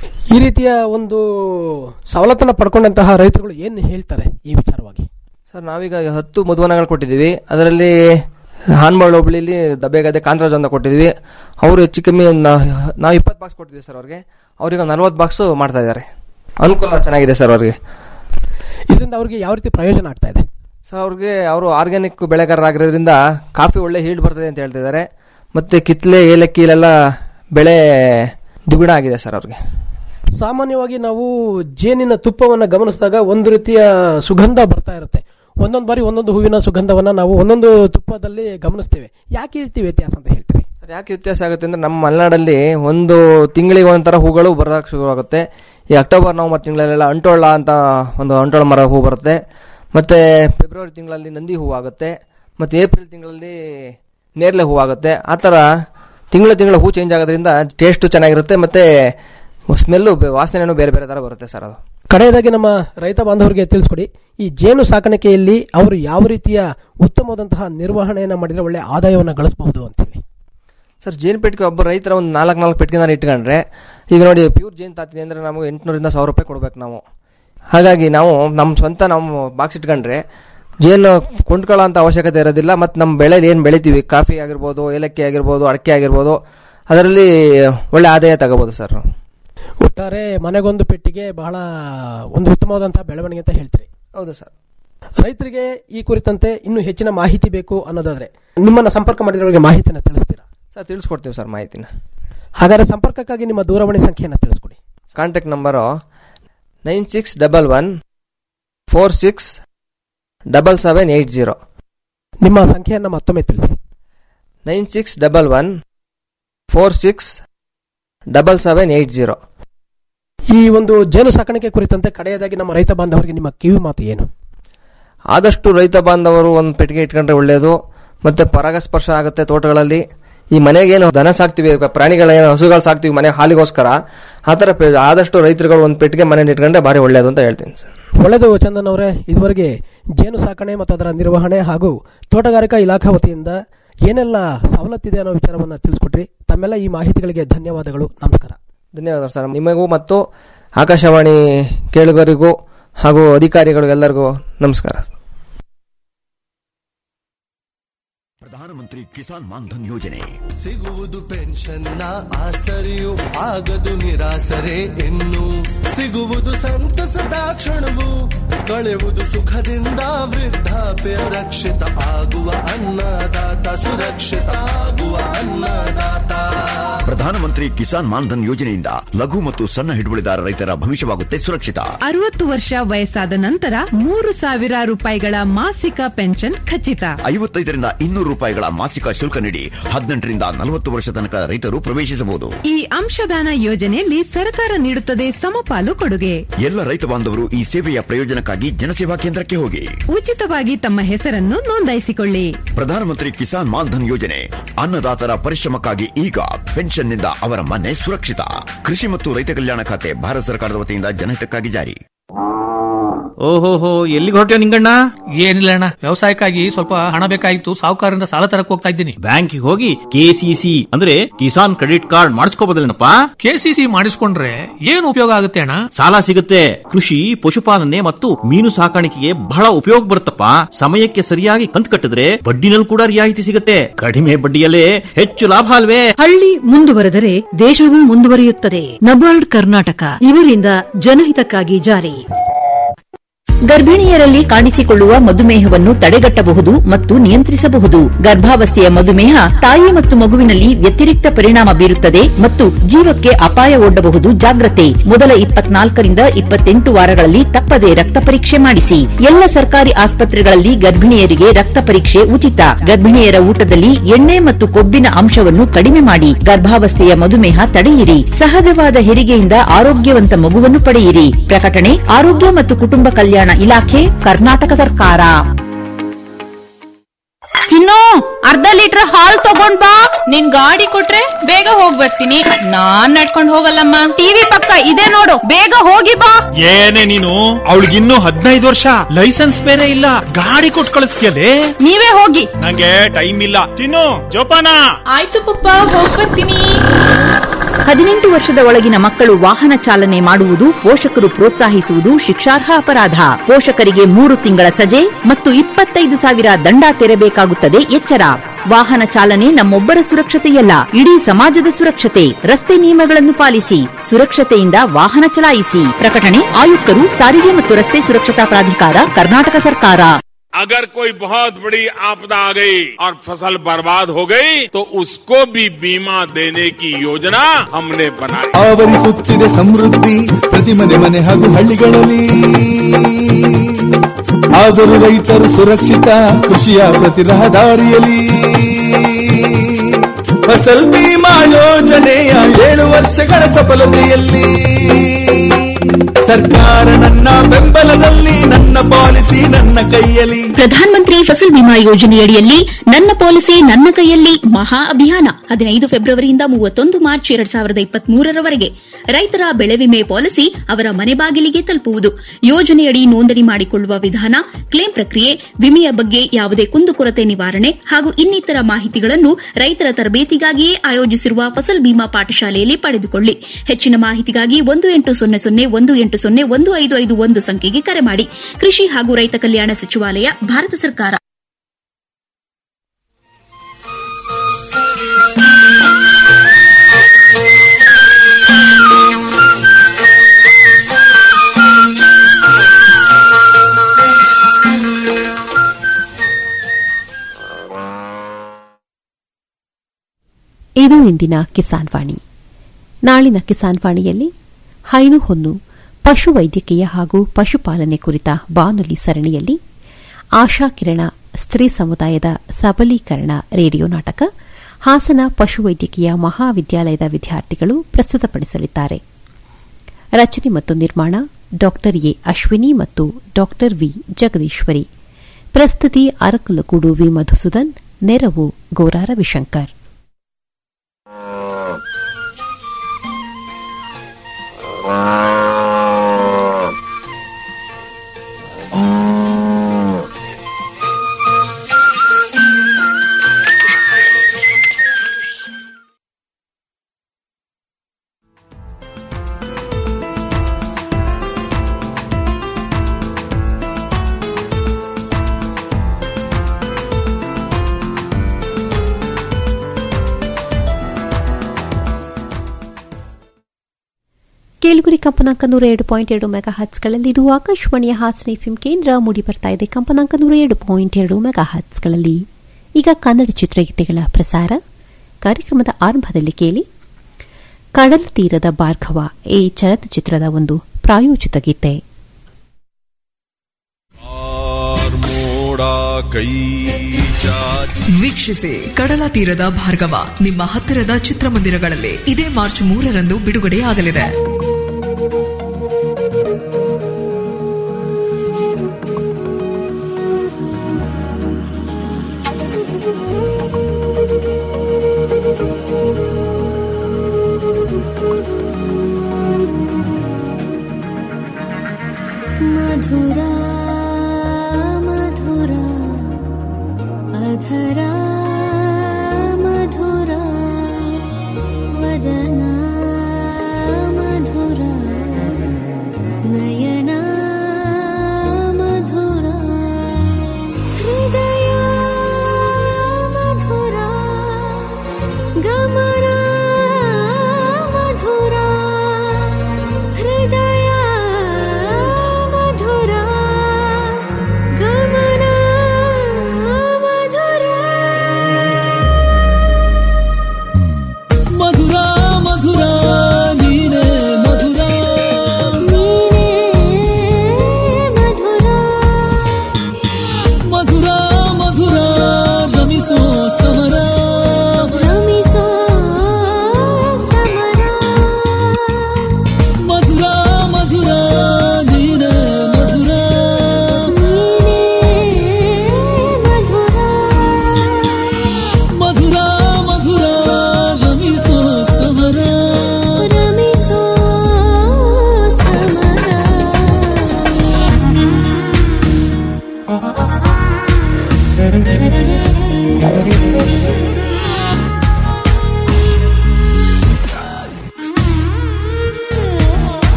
ಈ ರೀತಿಯ ಒಂದು ಸವಲತ್ತನ್ನು ಪಡ್ಕೊಂಡಂತಹ ರೈತರುಗಳು ಏನು ಹೇಳ್ತಾರೆ ಈ ವಿಚಾರವಾಗಿ ಸರ್ ನಾವೀಗ ಹತ್ತು ಮಧುವನಗಳು ಕೊಟ್ಟಿದ್ದೀವಿ ಅದರಲ್ಲಿ ಹಾನ್ಬಾಳ್ ಹೋಬಳಿಲಿ ದಬ್ಬೆಗದೆ ಕಾಂತರಾಜ್ ಅಂತ ಕೊಟ್ಟಿದ್ವಿ ಅವರು ಹೆಚ್ಚು ಕಮ್ಮಿ ನಾ- ನಾವು ಇಪ್ಪತ್ತು ಬಾಕ್ಸ್ ಕೊಟ್ಟಿದ್ದೀವಿ ಸರ್ ಅವ್ರಿಗೆ ಅವ್ರಿಗೆ ನಲ್ವತ್ತು ಬಾಕ್ಸು ಮಾಡ್ತಾ ಇದ್ದಾರೆ ಅನುಕೂಲ ಚೆನ್ನಾಗಿದೆ ಸರ್ ಅವ್ರಿಗೆ ಇದರಿಂದ ಅವ್ರಿಗೆ ಯಾವ ರೀತಿ ಪ್ರಯೋಜನ ಆಗ್ತಾ ಇದೆ ಸರ್ ಅವ್ರಿಗೆ ಅವರು ಆರ್ಗ್ಯಾನಿಕ್ ಬೆಳೆಗಾರರಾಗಿರೋದ್ರಿಂದ ಕಾಫಿ ಒಳ್ಳೆ ಹೀಲ್ಡ್ ಬರ್ತದೆ ಅಂತ ಹೇಳ್ತಿದ್ದಾರೆ ಮತ್ತು ಕಿತ್ಲೆ ಏಲಕ್ಕಿ ಇಲ್ಲೆಲ್ಲ ಬೆಳೆ ದ್ವಿಗುಣ ಆಗಿದೆ ಸರ್ ಅವ್ರಿಗೆ ಸಾಮಾನ್ಯವಾಗಿ ನಾವು ಜೇನಿನ ತುಪ್ಪವನ್ನು ಗಮನಿಸಿದಾಗ ಒಂದು ರೀತಿಯ ಸುಗಂಧ ಬರ್ತಾ ಇರುತ್ತೆ ಒಂದೊಂದು ಬಾರಿ ಒಂದೊಂದು ಹೂವಿನ ಸುಗಂಧವನ್ನ ನಾವು ಒಂದೊಂದು ತುಪ್ಪದಲ್ಲಿ ಗಮನಿಸ್ತೇವೆ ಯಾಕೆ ಈ ರೀತಿ ವ್ಯತ್ಯಾಸ ಅಂತ ಹೇಳ್ತೀರಿ ಸರ್ ಯಾಕೆ ವ್ಯತ್ಯಾಸ ಆಗುತ್ತೆ ಅಂದ್ರೆ ನಮ್ಮ ಮಲೆನಾಡಲ್ಲಿ ಒಂದು ತಿಂಗಳಿಗೆ ಒಂಥರ ಹೂಗಳು ಬರೋದಕ್ಕೆ ಶುರು ಆಗುತ್ತೆ ಈ ಅಕ್ಟೋಬರ್ ನವಂಬರ್ ತಿಂಗಳಲ್ಲೆಲ್ಲ ಅಂಟೋಳ ಅಂತ ಒಂದು ಅಂಟೋಳ ಮರ ಹೂ ಬರುತ್ತೆ ಮತ್ತೆ ಫೆಬ್ರವರಿ ತಿಂಗಳಲ್ಲಿ ನಂದಿ ಹೂ ಆಗುತ್ತೆ ಮತ್ತೆ ಏಪ್ರಿಲ್ ತಿಂಗಳಲ್ಲಿ ನೇರಳೆ ಹೂ ಆಗುತ್ತೆ ಆ ಥರ ತಿಂಗಳ ತಿಂಗಳ ಹೂ ಚೇಂಜ್ ಆಗೋದ್ರಿಂದ ಟೇಸ್ಟು ಚೆನ್ನಾಗಿರುತ್ತೆ ಮತ್ತೆ ಸ್ಮೆಲ್ಲು ವಾಸನೆನೂ ಬೇರೆ ಬೇರೆ ಥರ ಬರುತ್ತೆ ಸರ್ ಅದು ಕಡೆಯದಾಗಿ ನಮ್ಮ ರೈತ ಬಾಂಧವರಿಗೆ ತಿಳಿಸ್ಕೊಡಿ ಈ ಜೇನು ಸಾಕಾಣಿಕೆಯಲ್ಲಿ ಅವರು ಯಾವ ರೀತಿಯ ಉತ್ತಮವಾದಂತಹ ನಿರ್ವಹಣೆಯನ್ನು ಮಾಡಿದ್ರೆ ಒಳ್ಳೆ ಆದಾಯವನ್ನು ಗಳಿಸಬಹುದು ಅಂತೇಳಿ ಸರ್ ಜೇನು ಪೆಟ್ಟಿಗೆ ಒಬ್ಬ ರೈತರ ಒಂದು ನಾಲ್ಕು ನಾಲ್ಕು ಪೆಟ್ಟಿಗೆ ನಾನು ಇಟ್ಕೊಂಡ್ರೆ ಈಗ ನೋಡಿ ಪ್ಯೂರ್ ಜೇನು ತಾತೀನಿ ಅಂದರೆ ನಮಗೆ ಎಂಟುನೂರಿಂದ ಸಾವಿರ ರೂಪಾಯಿ ಕೊಡ್ಬೇಕು ನಾವು ಹಾಗಾಗಿ ನಾವು ನಮ್ಮ ಸ್ವಂತ ನಾವು ಬಾಕ್ಸ್ ಇಟ್ಕೊಂಡ್ರೆ ಜೇನು ಕೊಂಡ್ಕೊಳ್ಳೋ ಅಂತ ಅವಶ್ಯಕತೆ ಇರೋದಿಲ್ಲ ಮತ್ತು ನಮ್ಮ ಬೆಳೆಯಲ್ಲಿ ಏನು ಬೆಳಿತೀವಿ ಕಾಫಿ ಆಗಿರ್ಬೋದು ಏಲಕ್ಕಿ ಆಗಿರ್ಬೋದು ಅಡಿಕೆ ಆಗಿರ್ಬೋದು ಅದರಲ್ಲಿ ಒಳ್ಳೆ ಆದಾಯ ತಗೋಬೋದು ಸರ್ ಒಟ್ಟಾರೆ ಮನೆಗೊಂದು ಪೆಟ್ಟಿಗೆ ಬಹಳ ಒಂದು ಉತ್ತಮವಾದಂತಹ ಬೆಳವಣಿಗೆ ಅಂತ ಹೇಳ್ತೀರಿ ಹೌದು ಸರ್ ರೈತರಿಗೆ ಈ ಕುರಿತಂತೆ ಇನ್ನೂ ಹೆಚ್ಚಿನ ಮಾಹಿತಿ ಬೇಕು ಅನ್ನೋದಾದ್ರೆ ನಿಮ್ಮನ್ನ ಸಂಪರ್ಕ ಮಾಡಿರೋರಿಗೆ ಮಾಹಿತಿನ ತಿಳಿಸ್ತೀರಾ ಸರ್ ತಿಳಿಸ್ಕೊಡ್ತೀವಿ ಸರ್ ಮಾಹಿತಿನ ಹಾಗಾದ್ರೆ ಸಂಪರ್ಕಕ್ಕಾಗಿ ನಿಮ್ಮ ದೂರವಾಣಿ ಸಂಖ್ಯೆಯನ್ನು ತಿಳಿಸ್ಕೊಡಿ contact number nine six double one four six double seven eight zero ನಿಮ್ಮ ಸಂಖ್ಯೆಯನ್ನು ಮತ್ತೊಮ್ಮೆ ತಿಳಿಸಿ nine six double one four six double seven eight zero ಈ ಒಂದು ಜೇನು ಸಾಕಾಣಿಕೆ ಕುರಿತಂತೆ ಕಡೆಯದಾಗಿ ನಮ್ಮ ರೈತ ಬಾಂಧವರಿಗೆ ನಿಮ್ಮ ಕಿವಿ ಮಾತು ಏನು ಆದಷ್ಟು ರೈತ ಬಾಂಧವರು ಒಂದು ಪೆಟ್ಟಿಗೆ ಇಟ್ಕೊಂಡ್ರೆ ಒಳ್ಳೆಯದು ಮತ್ತೆ ಪರಾಗಸ್ಪರ್ಶ ಆಗುತ್ತೆ ತೋಟಗಳಲ್ಲಿ ಈ ಮನೆಗೇನು ದನ ಸಾಕ್ತಿವಿ ಪ್ರಾಣಿಗಳೇನು ಹಸುಗಳು ಸಾಕ್ತಿವಿ ಮನೆ ಹಾಲಿಗೋಸ್ಕರ ಆ ಥರ ಪೆ- ಆದಷ್ಟು ರೈತರುಗಳು ಒಂದು ಪೆಟ್ಟಿಗೆ ಮನೆ ಇಟ್ಕೊಂಡ್ರೆ ಭಾರಿ ಒಳ್ಳೆಯದು ಅಂತ ಹೇಳ್ತೀನಿ ಸರ್ ಒಳ್ಳೆಯದು ಚಂದನ್ ಅವರೇ ಇದುವರೆಗೆ ಜೇನು ಸಾಕಣೆ ಮತ್ತು ಅದರ ನಿರ್ವಹಣೆ ಹಾಗೂ ತೋಟಗಾರಿಕಾ ಇಲಾಖಾ ವತಿಯಿಂದ ಏನೆಲ್ಲ ಸವಲತ್ತಿದೆ ಅನ್ನೋ ವಿಚಾರವನ್ನು ತಿಳಿಸ್ಕೊಟ್ರಿ ತಮ್ಮೆಲ್ಲ ಈ ಮಾಹಿತಿಗಳಿಗೆ ಧನ್ಯವಾದಗಳು ನಮಸ್ಕಾರ ಧನ್ಯವಾದ ಸರ್ ನಿಮಗೂ ಮತ್ತು ಆಕಾಶವಾಣಿ ಕೇಳುಗರಿಗೂ ಹಾಗೂ ಅಧಿಕಾರಿಗಳು ಎಲ್ಲರಿಗೂ ನಮಸ್ಕಾರ ಪ್ರಧಾನಮಂತ್ರಿ ಕಿಸಾನ್ ಮಾನ್ಧನ್ ಯೋಜನೆ ಸಿಗುವುದು ಪೆನ್ಷನ್ನ ಆಸರೆಯು ಆಗದು ನಿರಾಸರೆ ಇನ್ನು ಸಿಗುವುದು ಸಂತಸದ ಕ್ಷಣವು ಕಳೆಯುವುದು ಸುಖದಿಂದ ವೃದ್ಧಾಪ್ಯ ರಕ್ಷಿತ ಆಗುವ ಅನ್ನದಾತ ಸುರಕ್ಷಿತ ಆಗುವ ಅನ್ನದಾತ ಪ್ರಧಾನಮಂತ್ರಿ ಕಿಸಾನ್ ಮಾನ್ಧನ್ ಯೋಜನೆಯಿಂದ ಲಘು ಮತ್ತು ಸಣ್ಣ ಹಿಡುವಳಿದಾರ ರೈತರ ಭವಿಷ್ಯವಾಗುತ್ತೆ ಸುರಕ್ಷಿತ ಅರವತ್ತು ವರ್ಷ ವಯಸ್ಸಾದ ನಂತರ ಮೂರು ಸಾವಿರ ರೂಪಾಯಿಗಳ ಮಾಸಿಕ ಪೆನ್ಷನ್ ಖಚಿತ ಐವತ್ತೈದರಿಂದ ಇನ್ನೂರು ರೂಪಾಯಿಗಳ ಮಾಸಿಕ ಶುಲ್ಕ ನೀಡಿ ಹದಿನೆಂಟರಿಂದ ನಲವತ್ತು ವರ್ಷ ತನಕ ರೈತರು ಪ್ರವೇಶಿಸಬಹುದು ಈ ಅಂಶದಾನ ಯೋಜನೆಯಲ್ಲಿ ಸರ್ಕಾರ ನೀಡುತ್ತದೆ ಸಮಪಾಲು ಕೊಡುಗೆ ಎಲ್ಲ ರೈತ ಬಾಂಧವರು ಈ ಸೇವೆಯ ಪ್ರಯೋಜನಕ್ಕಾಗಿ ಜನಸೇವಾ ಕೇಂದ್ರಕ್ಕೆ ಹೋಗಿ ಉಚಿತವಾಗಿ ತಮ್ಮ ಹೆಸರನ್ನು ನೋಂದಾಯಿಸಿಕೊಳ್ಳಿ ಪ್ರಧಾನಮಂತ್ರಿ ಕಿಸಾನ್ ಮಾನ್ಧನ್ ಯೋಜನೆ ಅನ್ನದಾತರ ಪರಿಶ್ರಮಕ್ಕಾಗಿ ಈಗ ಪೆನ್ಷನ್ನಿಂದ ಅವರ ಮನೆ ಸುರಕ್ಷಿತ ಕೃಷಿ ಮತ್ತು ರೈತ ಕಲ್ಯಾಣ ಖಾತೆ ಭಾರತ ಸರ್ಕಾರದ ವತಿಯಿಂದ ಜನಹಿತಕ್ಕಾಗಿ ಜಾರಿ ಓಹೋಹೋ ಎಲ್ಲಿಗೆ ಹೊರಟ್ಯೋ ನಿಂಗಣ್ಣ ಏನಿಲ್ಲ ಅಣ್ಣ ವ್ಯವಸಾಯಕ್ಕಾಗಿ ಸ್ವಲ್ಪ ಹಣ ಬೇಕಾಗಿತ್ತು ಸಾಹುಕಾರರಿಂದ ಸಾಲ ತರಕ್ ಹೋಗ್ತಾ ಇದ್ದೀನಿ ಬ್ಯಾಂಕಿಗೆ ಹೋಗಿ ಕೆಸಿಸಿ ಅಂದ್ರೆ ಕಿಸಾನ್ ಕ್ರೆಡಿಟ್ ಕಾರ್ಡ್ ಮಾಡಿಸ್ಕೋಬೋದಲ್ಲೇನಪ್ಪ ಕೆಸಿಸಿ ಮಾಡಿಸ್ಕೊಂಡ್ರೆ ಏನು ಉಪಯೋಗ ಆಗುತ್ತೆ ಅಣ್ಣ ಸಾಲ ಸಿಗುತ್ತೆ ಕೃಷಿ ಪಶುಪಾಲನೆ ಮತ್ತು ಮೀನು ಸಾಕಾಣಿಕೆಗೆ ಬಹಳ ಉಪಯೋಗ ಬರುತ್ತಪ್ಪ ಸಮಯಕ್ಕೆ ಸರಿಯಾಗಿ ಕಂತು ಕಟ್ಟಿದ್ರೆ ಬಡ್ಡಿನಲ್ಲಿ ಕೂಡ ರಿಯಾಯಿತಿ ಸಿಗುತ್ತೆ ಕಡಿಮೆ ಬಡ್ಡಿಯಲ್ಲೇ ಹೆಚ್ಚು ಲಾಭ ಅಲ್ವೇ ಹಳ್ಳಿ ಮುಂದುವರೆದರೆ ದೇಶವೂ ಮುಂದುವರಿಯುತ್ತದೆ ನಬಾರ್ಡ್ ಕರ್ನಾಟಕ ಇವರಿಂದ ಜನಹಿತಕ್ಕಾಗಿ ಜಾರಿ ಗರ್ಭಿಣಿಯರಲ್ಲಿ ಕಾಣಿಸಿಕೊಳ್ಳುವ ಮಧುಮೇಹವನ್ನು ತಡೆಗಟ್ಟಬಹುದು ಮತ್ತು ನಿಯಂತ್ರಿಸಬಹುದು ಗರ್ಭಾವಸ್ಥೆಯ ಮಧುಮೇಹ ತಾಯಿ ಮತ್ತು ಮಗುವಿನಲ್ಲಿ ವ್ಯತಿರಿಕ್ತ ಪರಿಣಾಮ ಬೀರುತ್ತದೆ ಮತ್ತು ಜೀವಕ್ಕೆ ಅಪಾಯ ಒಡ್ಡಬಹುದು ಜಾಗ್ರತೆ ಮೊದಲ ಇಪ್ಪತ್ನಾಲ್ಕರಿಂದ ಇಪ್ಪತ್ತೆಂಟು ವಾರಗಳಲ್ಲಿ ತಪ್ಪದೆ ರಕ್ತ ಪರೀಕ್ಷೆ ಮಾಡಿಸಿ ಎಲ್ಲ ಸರ್ಕಾರಿ ಆಸ್ಪತ್ರೆಗಳಲ್ಲಿ ಗರ್ಭಿಣಿಯರಿಗೆ ರಕ್ತ ಪರೀಕ್ಷೆ ಉಚಿತ ಗರ್ಭಿಣಿಯರ ಊಟದಲ್ಲಿ ಎಣ್ಣೆ ಮತ್ತು ಕೊಬ್ಬಿನ ಅಂಶವನ್ನು ಕಡಿಮೆ ಮಾಡಿ ಗರ್ಭಾವಸ್ಥೆಯ ಮಧುಮೇಹ ತಡೆಯಿರಿ ಸಹಜವಾದ ಹೆರಿಗೆಯಿಂದ ಆರೋಗ್ಯವಂತ ಮಗುವನ್ನು ಪಡೆಯಿರಿ ಪ್ರಕಟಣೆ ಆರೋಗ್ಯ ಮತ್ತು ಕುಟುಂಬ ಕಲ್ಯಾಣ ಇಲಾಖೆ ಕರ್ನಾಟಕ ಸರ್ಕಾರ ಚಿನ್ನು ಅರ್ಧ ಲೀಟರ್ ಹಾಲ್ ತಗೊಂಡ್ ಬಾ ನಿನ್ ಗಾಡಿ ಕೊಟ್ರೆ ಬೇಗ ಹೋಗ್ ಬರ್ತೀನಿ ನಾನ್ ನಡ್ಕೊಂಡ್ ಹೋಗಲ್ಲಮ್ಮ ಟಿವಿ ಪಕ್ಕ ಇದೆ ನೋಡು ಬೇಗ ಹೋಗಿ ಬಾ ಏನೇ ನೀನು ಅವಳಿಗಿನ್ನೂ ಹದಿನೈದು ವರ್ಷ ಲೈಸೆನ್ಸ್ ಬೇರೆ ಇಲ್ಲ ಗಾಡಿ ಕೊಟ್ಟು ಕಳಿಸ್ತೀಯಲೇ ನೀವೇ ಹೋಗಿ ನಂಗೆ ಟೈಮ್ ಇಲ್ಲ ತಿನ್ನು ಜೋಪಾನ ಆಯ್ತು ಪಪ್ಪ ಹೋಗ್ ಬರ್ತೀನಿ ಹದಿನೆಂಟು ವರ್ಷದ ಒಳಗಿನ ಮಕ್ಕಳು ವಾಹನ ಚಾಲನೆ ಮಾಡುವುದು ಪೋಷಕರು ಪ್ರೋತ್ಸಾಹಿಸುವುದು ಶಿಕ್ಷಾರ್ಹ ಅಪರಾಧ ಪೋಷಕರಿಗೆ ಮೂರು ತಿಂಗಳ ಸಜೆ ಮತ್ತು ಇಪ್ಪತ್ತೈದು ಸಾವಿರ ದಂಡ ತೆರಬೇಕಾಗುತ್ತದೆ ಎಚ್ಚರ ವಾಹನ ಚಾಲನೆ ನಮ್ಮೊಬ್ಬರ ಸುರಕ್ಷತೆಯಲ್ಲ ಇಡೀ ಸಮಾಜದ ಸುರಕ್ಷತೆ ರಸ್ತೆ ನಿಯಮಗಳನ್ನು ಪಾಲಿಸಿ ಸುರಕ್ಷತೆಯಿಂದ ವಾಹನ ಚಲಾಯಿಸಿ ಪ್ರಕಟಣೆ ಆಯುಕ್ತರು ಸಾರಿಗೆ ಮತ್ತು ರಸ್ತೆ ಸುರಕ್ಷತಾ ಪ್ರಾಧಿಕಾರ ಕರ್ನಾಟಕ ಸರ್ಕಾರ अगर कोई बहुत बड़ी आपदा आ गई और फसल बर्बाद हो गई तो उसको भी बीमा देने की योजना हमने बनाई ಆವರಿಸುತ್ತಿದೆ ಸಮೃದ್ಧಿ ಪ್ರತಿ ಮನೆ ಮನೆ ಹಾಗೂ ಹಳ್ಳಿಗಳಲ್ಲಿ ಆದರೂ ರೈತರು ಸುರಕ್ಷಿತ ಕೃಷಿಯ ಪ್ರತಿ ರಹದಾರಿಯಲ್ಲಿ ಫಸಲ್ ಬಿಮಾ ಯೋಜನೆಯ ಏಳು ವರ್ಷಗಳ ಸಫಲತೆಯಲ್ಲಿ ಸರ್ಕಾರ ನನ್ನ ಬೆಂಬಲದಲ್ಲಿ ನನ್ನ ಪಾಲಿಸಿ ನನ್ನ ಕೈಯಲ್ಲಿ ಪ್ರಧಾನ ಮಂತ್ರಿ ಫಸಲ್ ಬಿಮಾ ಯೋಜನೆಯಡಿಯಲ್ಲಿ ನನ್ನ ಪಾಲಿಸಿ ನನ್ನ ಕೈಯಲ್ಲಿ ಮಹಾ ಅಭಿಯಾನ ಹದಿನೈದು ಫೆಬ್ರವರಿಯಿಂದ ಮೂವತ್ತೊಂದು ಮಾರ್ಚ್ ಎರಡ್ ಸಾವಿರದ ಇಪ್ಪತ್ಮೂರರವರೆಗೆ ರೈತರ ಬೆಳೆ ವಿಮೆ ಪಾಲಿಸಿ ಅವರ ಮನೆ ಬಾಗಿಲಿಗೆ ತಲುಪುವುದು ಯೋಜನೆಯಡಿ ನೋಂದಣಿ ಮಾಡಿಕೊಳ್ಳುವ ವಿಧಾನ ಕ್ಲೇಮ್ ಪ್ರಕ್ರಿಯೆ ವಿಮೆಯ ಬಗ್ಗೆ ಯಾವುದೇ ಕುಂದುಕೊರತೆ ನಿವಾರಣೆ ಹಾಗೂ ಇನ್ನಿತರ ಮಾಹಿತಿಗಳನ್ನು ರೈತರ ತರಬೇತಿಗಾಗಿಯೇ ಆಯೋಜಿಸಿರುವ ಫಸಲ್ ಬಿಮಾ ಪಾಠಶಾಲೆಯಲ್ಲಿ ಪಡೆದುಕೊಳ್ಳಿ ಹೆಚ್ಚಿನ ಮಾಹಿತಿಗಾಗಿ ಒಂದು ಎಂಟು ಸೊನ್ನೆ ಸೊನ್ನೆ ಒಂದು ಎಂಟು ಸೊನ್ನೆ ಒಂದು ಐದು ಐದು ಒಂದು ಸಂಖ್ಯೆಗೆ ಕರೆ ಮಾಡಿ ಕೃಷಿ ಹಾಗೂ ರೈತ ಕಲ್ಯಾಣ ಸಚಿವಾಲಯ ಭಾರತ ಸರ್ಕಾರ ಇದು ಇಂದಿನ ಕಿಸಾನ್ ವಾಣಿ ನಾಳಿನ ಕಿಸಾನ್ ವಾಣಿಯಲ್ಲಿ ಹೈನು ಹೊನ್ನು ಪಶು ವೈದ್ಯಕೀಯ ಹಾಗೂ ಪಶುಪಾಲನೆ ಕುರಿತ ಬಾನುಲಿ ಸರಣಿಯಲ್ಲಿ ಆಶಾ ಕಿರಣ ಸ್ತ್ರೀ ಸಮುದಾಯದ ಸಬಲೀಕರಣ ರೇಡಿಯೋ ನಾಟಕ ಹಾಸನ ಪಶುವೈದ್ಯಕೀಯ ಮಹಾವಿದ್ಯಾಲಯದ ವಿದ್ಯಾರ್ಥಿಗಳು ಪ್ರಸ್ತುತಪಡಿಸಲಿದ್ದಾರೆ ರಚನೆ ಮತ್ತು ನಿರ್ಮಾಣ ಡಾ ಎ ಅಶ್ವಿನಿ ಮತ್ತು ಡಾ ವಿ ಜಗದೀಶ್ವರಿ ಪ್ರಸ್ತುತಿ ಅರಕಲಗೂಡು ವಿ ಮಧುಸೂದನ್ ನೆರವು ಗೋರಾ ರವಿಶಂಕರ್ ಕೇಳುಗರಿ ಕಂಪನಾಂಕ ನೂರ ಎರಡು ಪಾಯಿಂಟ್ ಎರಡು ಮೆಗಾ ಹರ್ಟ್ಸ್ಗಳಲ್ಲಿ ಇದು ಆಕಾಶವಾಣಿಯ ಹಾಸನ ಎಫ್ಎಂ ಕೇಂದ್ರ ಮೂಡಿ ಬರ್ತಾ ಇದೆ ಕಂಪನಾಂಕ ನೂರ ಎರಡು ಪಾಯಿಂಟ್ ಎರಡು ಮೆಗಾ ಹರ್ಟ್ಸ್ಗಳಲ್ಲಿ ಈಗ ಕನ್ನಡ ಚಿತ್ರಗೀತೆಗಳ ಪ್ರಸಾರ ಕಾರ್ಯಕ್ರಮದ ಆರಂಭದಲ್ಲಿ ಕೇಳಿ ಕಡಲ ತೀರದ ಭಾರ್ಗವ ಈ ಚಲನಚಿತ್ರದ ಒಂದು ಪ್ರಾಯೋಜಿತ ಗೀತೆ ವೀಕ್ಷಿಸಿ ಕಡಲ ತೀರದ ಭಾರ್ಗವ ನಿಮ್ಮ ಹತ್ತಿರದ ಚಿತ್ರಮಂದಿರಗಳಲ್ಲಿ ಇದೇ ಮಾರ್ಚ್ ಮೂರರಂದು ಬಿಡುಗಡೆಯಾಗಲಿದೆ मधुरा मधुरा अधरा मधुरा वदना मधुरा नयना मधुरा हृदय मधुरा गमना मधुरा हृदय मधुरा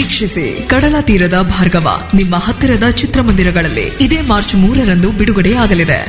ವೀಕ್ಷಿಸಿ ಕಡಲ ತೀರದ ಭಾರ್ಗವ ನಿಮ್ಮ ಹತ್ತಿರದ ಚಿತ್ರಮಂದಿರಗಳಲ್ಲಿ ಇದೇ ಮಾರ್ಚ್ ಮೂರರಂದು ಬಿಡುಗಡೆಯಾಗಲಿದೆ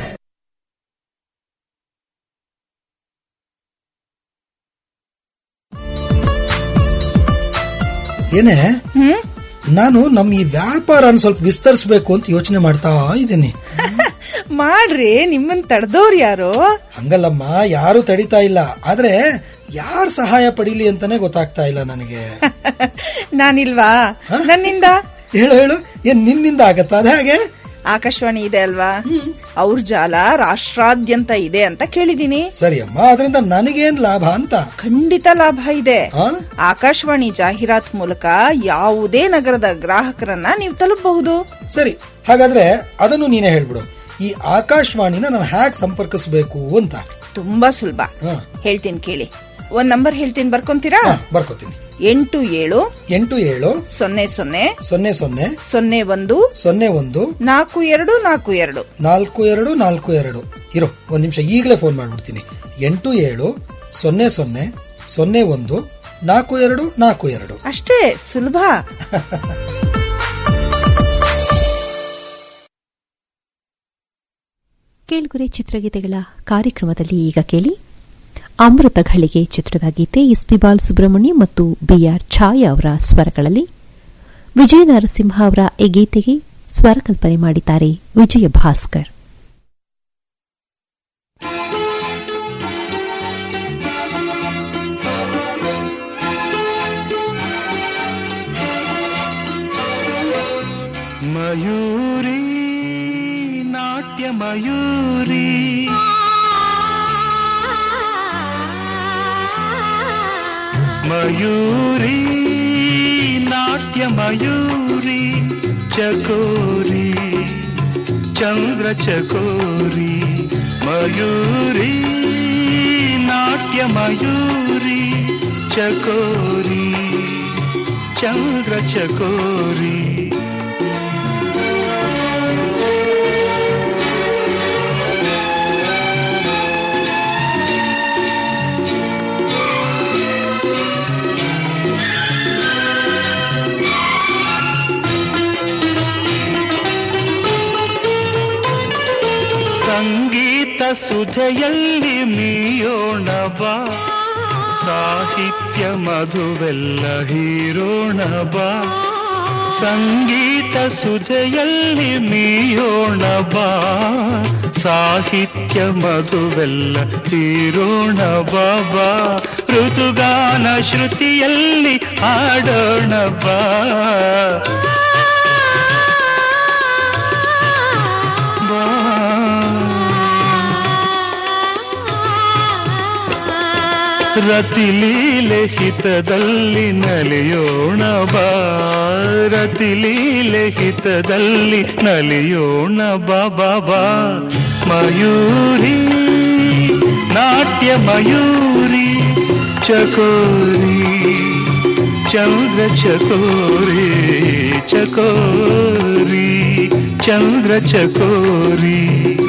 ಏನೇ ನಾನು ನಮ್ ಈ ವ್ಯಾಪಾರನ ಸ್ವಲ್ಪ ವಿಸ್ತರಿಸಬೇಕು ಅಂತ ಯೋಚನೆ ಮಾಡ್ತಾ ಇದ್ದೀನಿ ಮಾಡ್ರಿ ನಿಮ್ಮನ್ ತಡೆದವ್ರು ಯಾರು ಹಂಗಲ್ಲಮ್ಮ ಯಾರು ತಡಿತಾ ಇಲ್ಲ ಆದ್ರೆ ಯಾರ್ ಸಹಾಯ ಪಡೀಲಿ ಅಂತಾನೆ ಗೊತ್ತಾಗ್ತಾ ಇಲ್ಲ ನನಗೆ ನಾನಿಲ್ವಾ ನನ್ನಿಂದ ಹೇಳು ಹೇಳು ಏನ್ ನಿನ್ನಿಂದ ಆಗತ್ತಾ ಅದ ಹಾಗೆ ಆಕಾಶವಾಣಿ ಇದೆ ಅಲ್ವಾ ಅವ್ರ ಜಾಲ ರಾಷ್ಟ್ರಾದ್ಯಂತ ಇದೆ ಅಂತ ಕೇಳಿದೀನಿ ಸರಿ ಅಮ್ಮ ಅದರಿಂದ ನನಗೇನ್ ಲಾಭ ಅಂತ ಖಂಡಿತ ಲಾಭ ಇದೆ ಆಕಾಶವಾಣಿ ಜಾಹೀರಾತ್ ಮೂಲಕ ಯಾವುದೇ ನಗರದ ಗ್ರಾಹಕರನ್ನ ನೀವು ತಲುಪಬಹುದು ಸರಿ ಹಾಗಾದ್ರೆ ಅದನ್ನು ನೀನೇ ಹೇಳ್ಬಿಡು ಈ ಆಕಾಶವಾಣಿನ ನಾನು ಹ್ಯಾಕ್ ಸಂಪರ್ಕಿಸಬೇಕು ಅಂತ ತುಂಬಾ ಸುಲಭ ಹೇಳ್ತೀನಿ ಕೇಳಿ ಒಂದ್ ನಂಬರ್ ಹೇಳ್ತೀನಿ ಬರ್ಕೊಂತೀರಾ ಬರ್ಕೋತೀನಿ ಎಂಟು ಏಳು ಎಂಟು ಏಳು ಸೊನ್ನೆ ಸೊನ್ನೆ ಸೊನ್ನೆ ಸೊನ್ನೆ ಸೊನ್ನೆ ಒಂದು ಸೊನ್ನೆ ಒಂದು ನಾಲ್ಕು ಎರಡು ನಾಲ್ಕು ಎರಡು ನಾಲ್ಕು ಎರಡು ನಾಲ್ಕು ಎರಡು ಇರೋ ಒಂದ್ ನಿಮಿಷ ಈಗಲೇ ಫೋನ್ ಮಾಡ್ಬಿಡ್ತೀನಿ ಎಂಟು ಏಳು ಸೊನ್ನೆ ಸೊನ್ನೆ ಸೊನ್ನೆ ಒಂದು ನಾಲ್ಕು ಎರಡು ನಾಲ್ಕು ಎರಡು ಅಷ್ಟೇ ಸುಲಭ ಕೇಳುಗರೆ ಚಿತ್ರಗೀತೆಗಳ ಕಾರ್ಯಕ್ರಮದಲ್ಲಿ ಈಗ ಕೇಳಿ ಅಮೃತ ಘಳಿಗೆ ಚಿತ್ರದ ಗೀತೆ ಎಸ್ ಪಿ ಬಾಲ್ ಸುಬ್ರಹ್ಮಣ್ಯ ಮತ್ತು ಬಿಆರ್ ಛಾಯಾ ಅವರ ಸ್ವರಗಳಲ್ಲಿ ವಿಜಯ ನರಸಿಂಹ ಅವರ ಈ ಗೀತೆಗೆ ಸ್ವರಕಲ್ಪನೆ ಮಾಡಿದ್ದಾರೆ ವಿಜಯ ಭಾಸ್ಕರ್ ಮಯೂರಿ ನಾಟ್ಯ ಮಯೂರಿ ಮಯೂರಿ ನಾಟ್ಯ ಮಯೂರಿ ಚಕೋರಿ ಚಂದ್ರ ಚಕೋರಿ ಮಯೂರಿ ನಾಟ್ಯ ಮಯೂರಿ ಚಕೋರಿ ಚಂದ್ರ ಚಕೋರಿ ಸಂಗೀತ ಸುಧೆಯಲ್ಲಿ ಮೀಯೋಣ ಬಾ ಸಾಹಿತ್ಯ ಮಧುವೆಲ್ಲ ಹೀರೋಣ ಬಾ ಸಂಗೀತ ಸುಧೆಯಲ್ಲಿ ಮೀಯೋಣ ಬಾ ಸಾಹಿತ್ಯ ಮಧುವೆಲ್ಲ ಹೀರೋಣ ಬಾಬಾ ಋತುಗಾನ ಶ್ರುತಿಯಲ್ಲಿ ಹಾಡೋಣ ಬಾ ರತಿಲೀಲೆ ಹಿತದಲ್ಲಿ ನಲಿಯೋಣ ಬಾ ರತಿಲೀಲೆ ಹಿತದಲ್ಲಿ ನಲಿಯೋಣ ಬಾ ಬಾ ಬಾ ಮಯೂರಿ ನಾಟ್ಯ ಮಯೂರಿ ಚಕೋರಿ ಚಂದ್ರ ಚಕೋರಿ ಚಕೋರಿ ಚಂದ್ರ ಚಕೋರಿ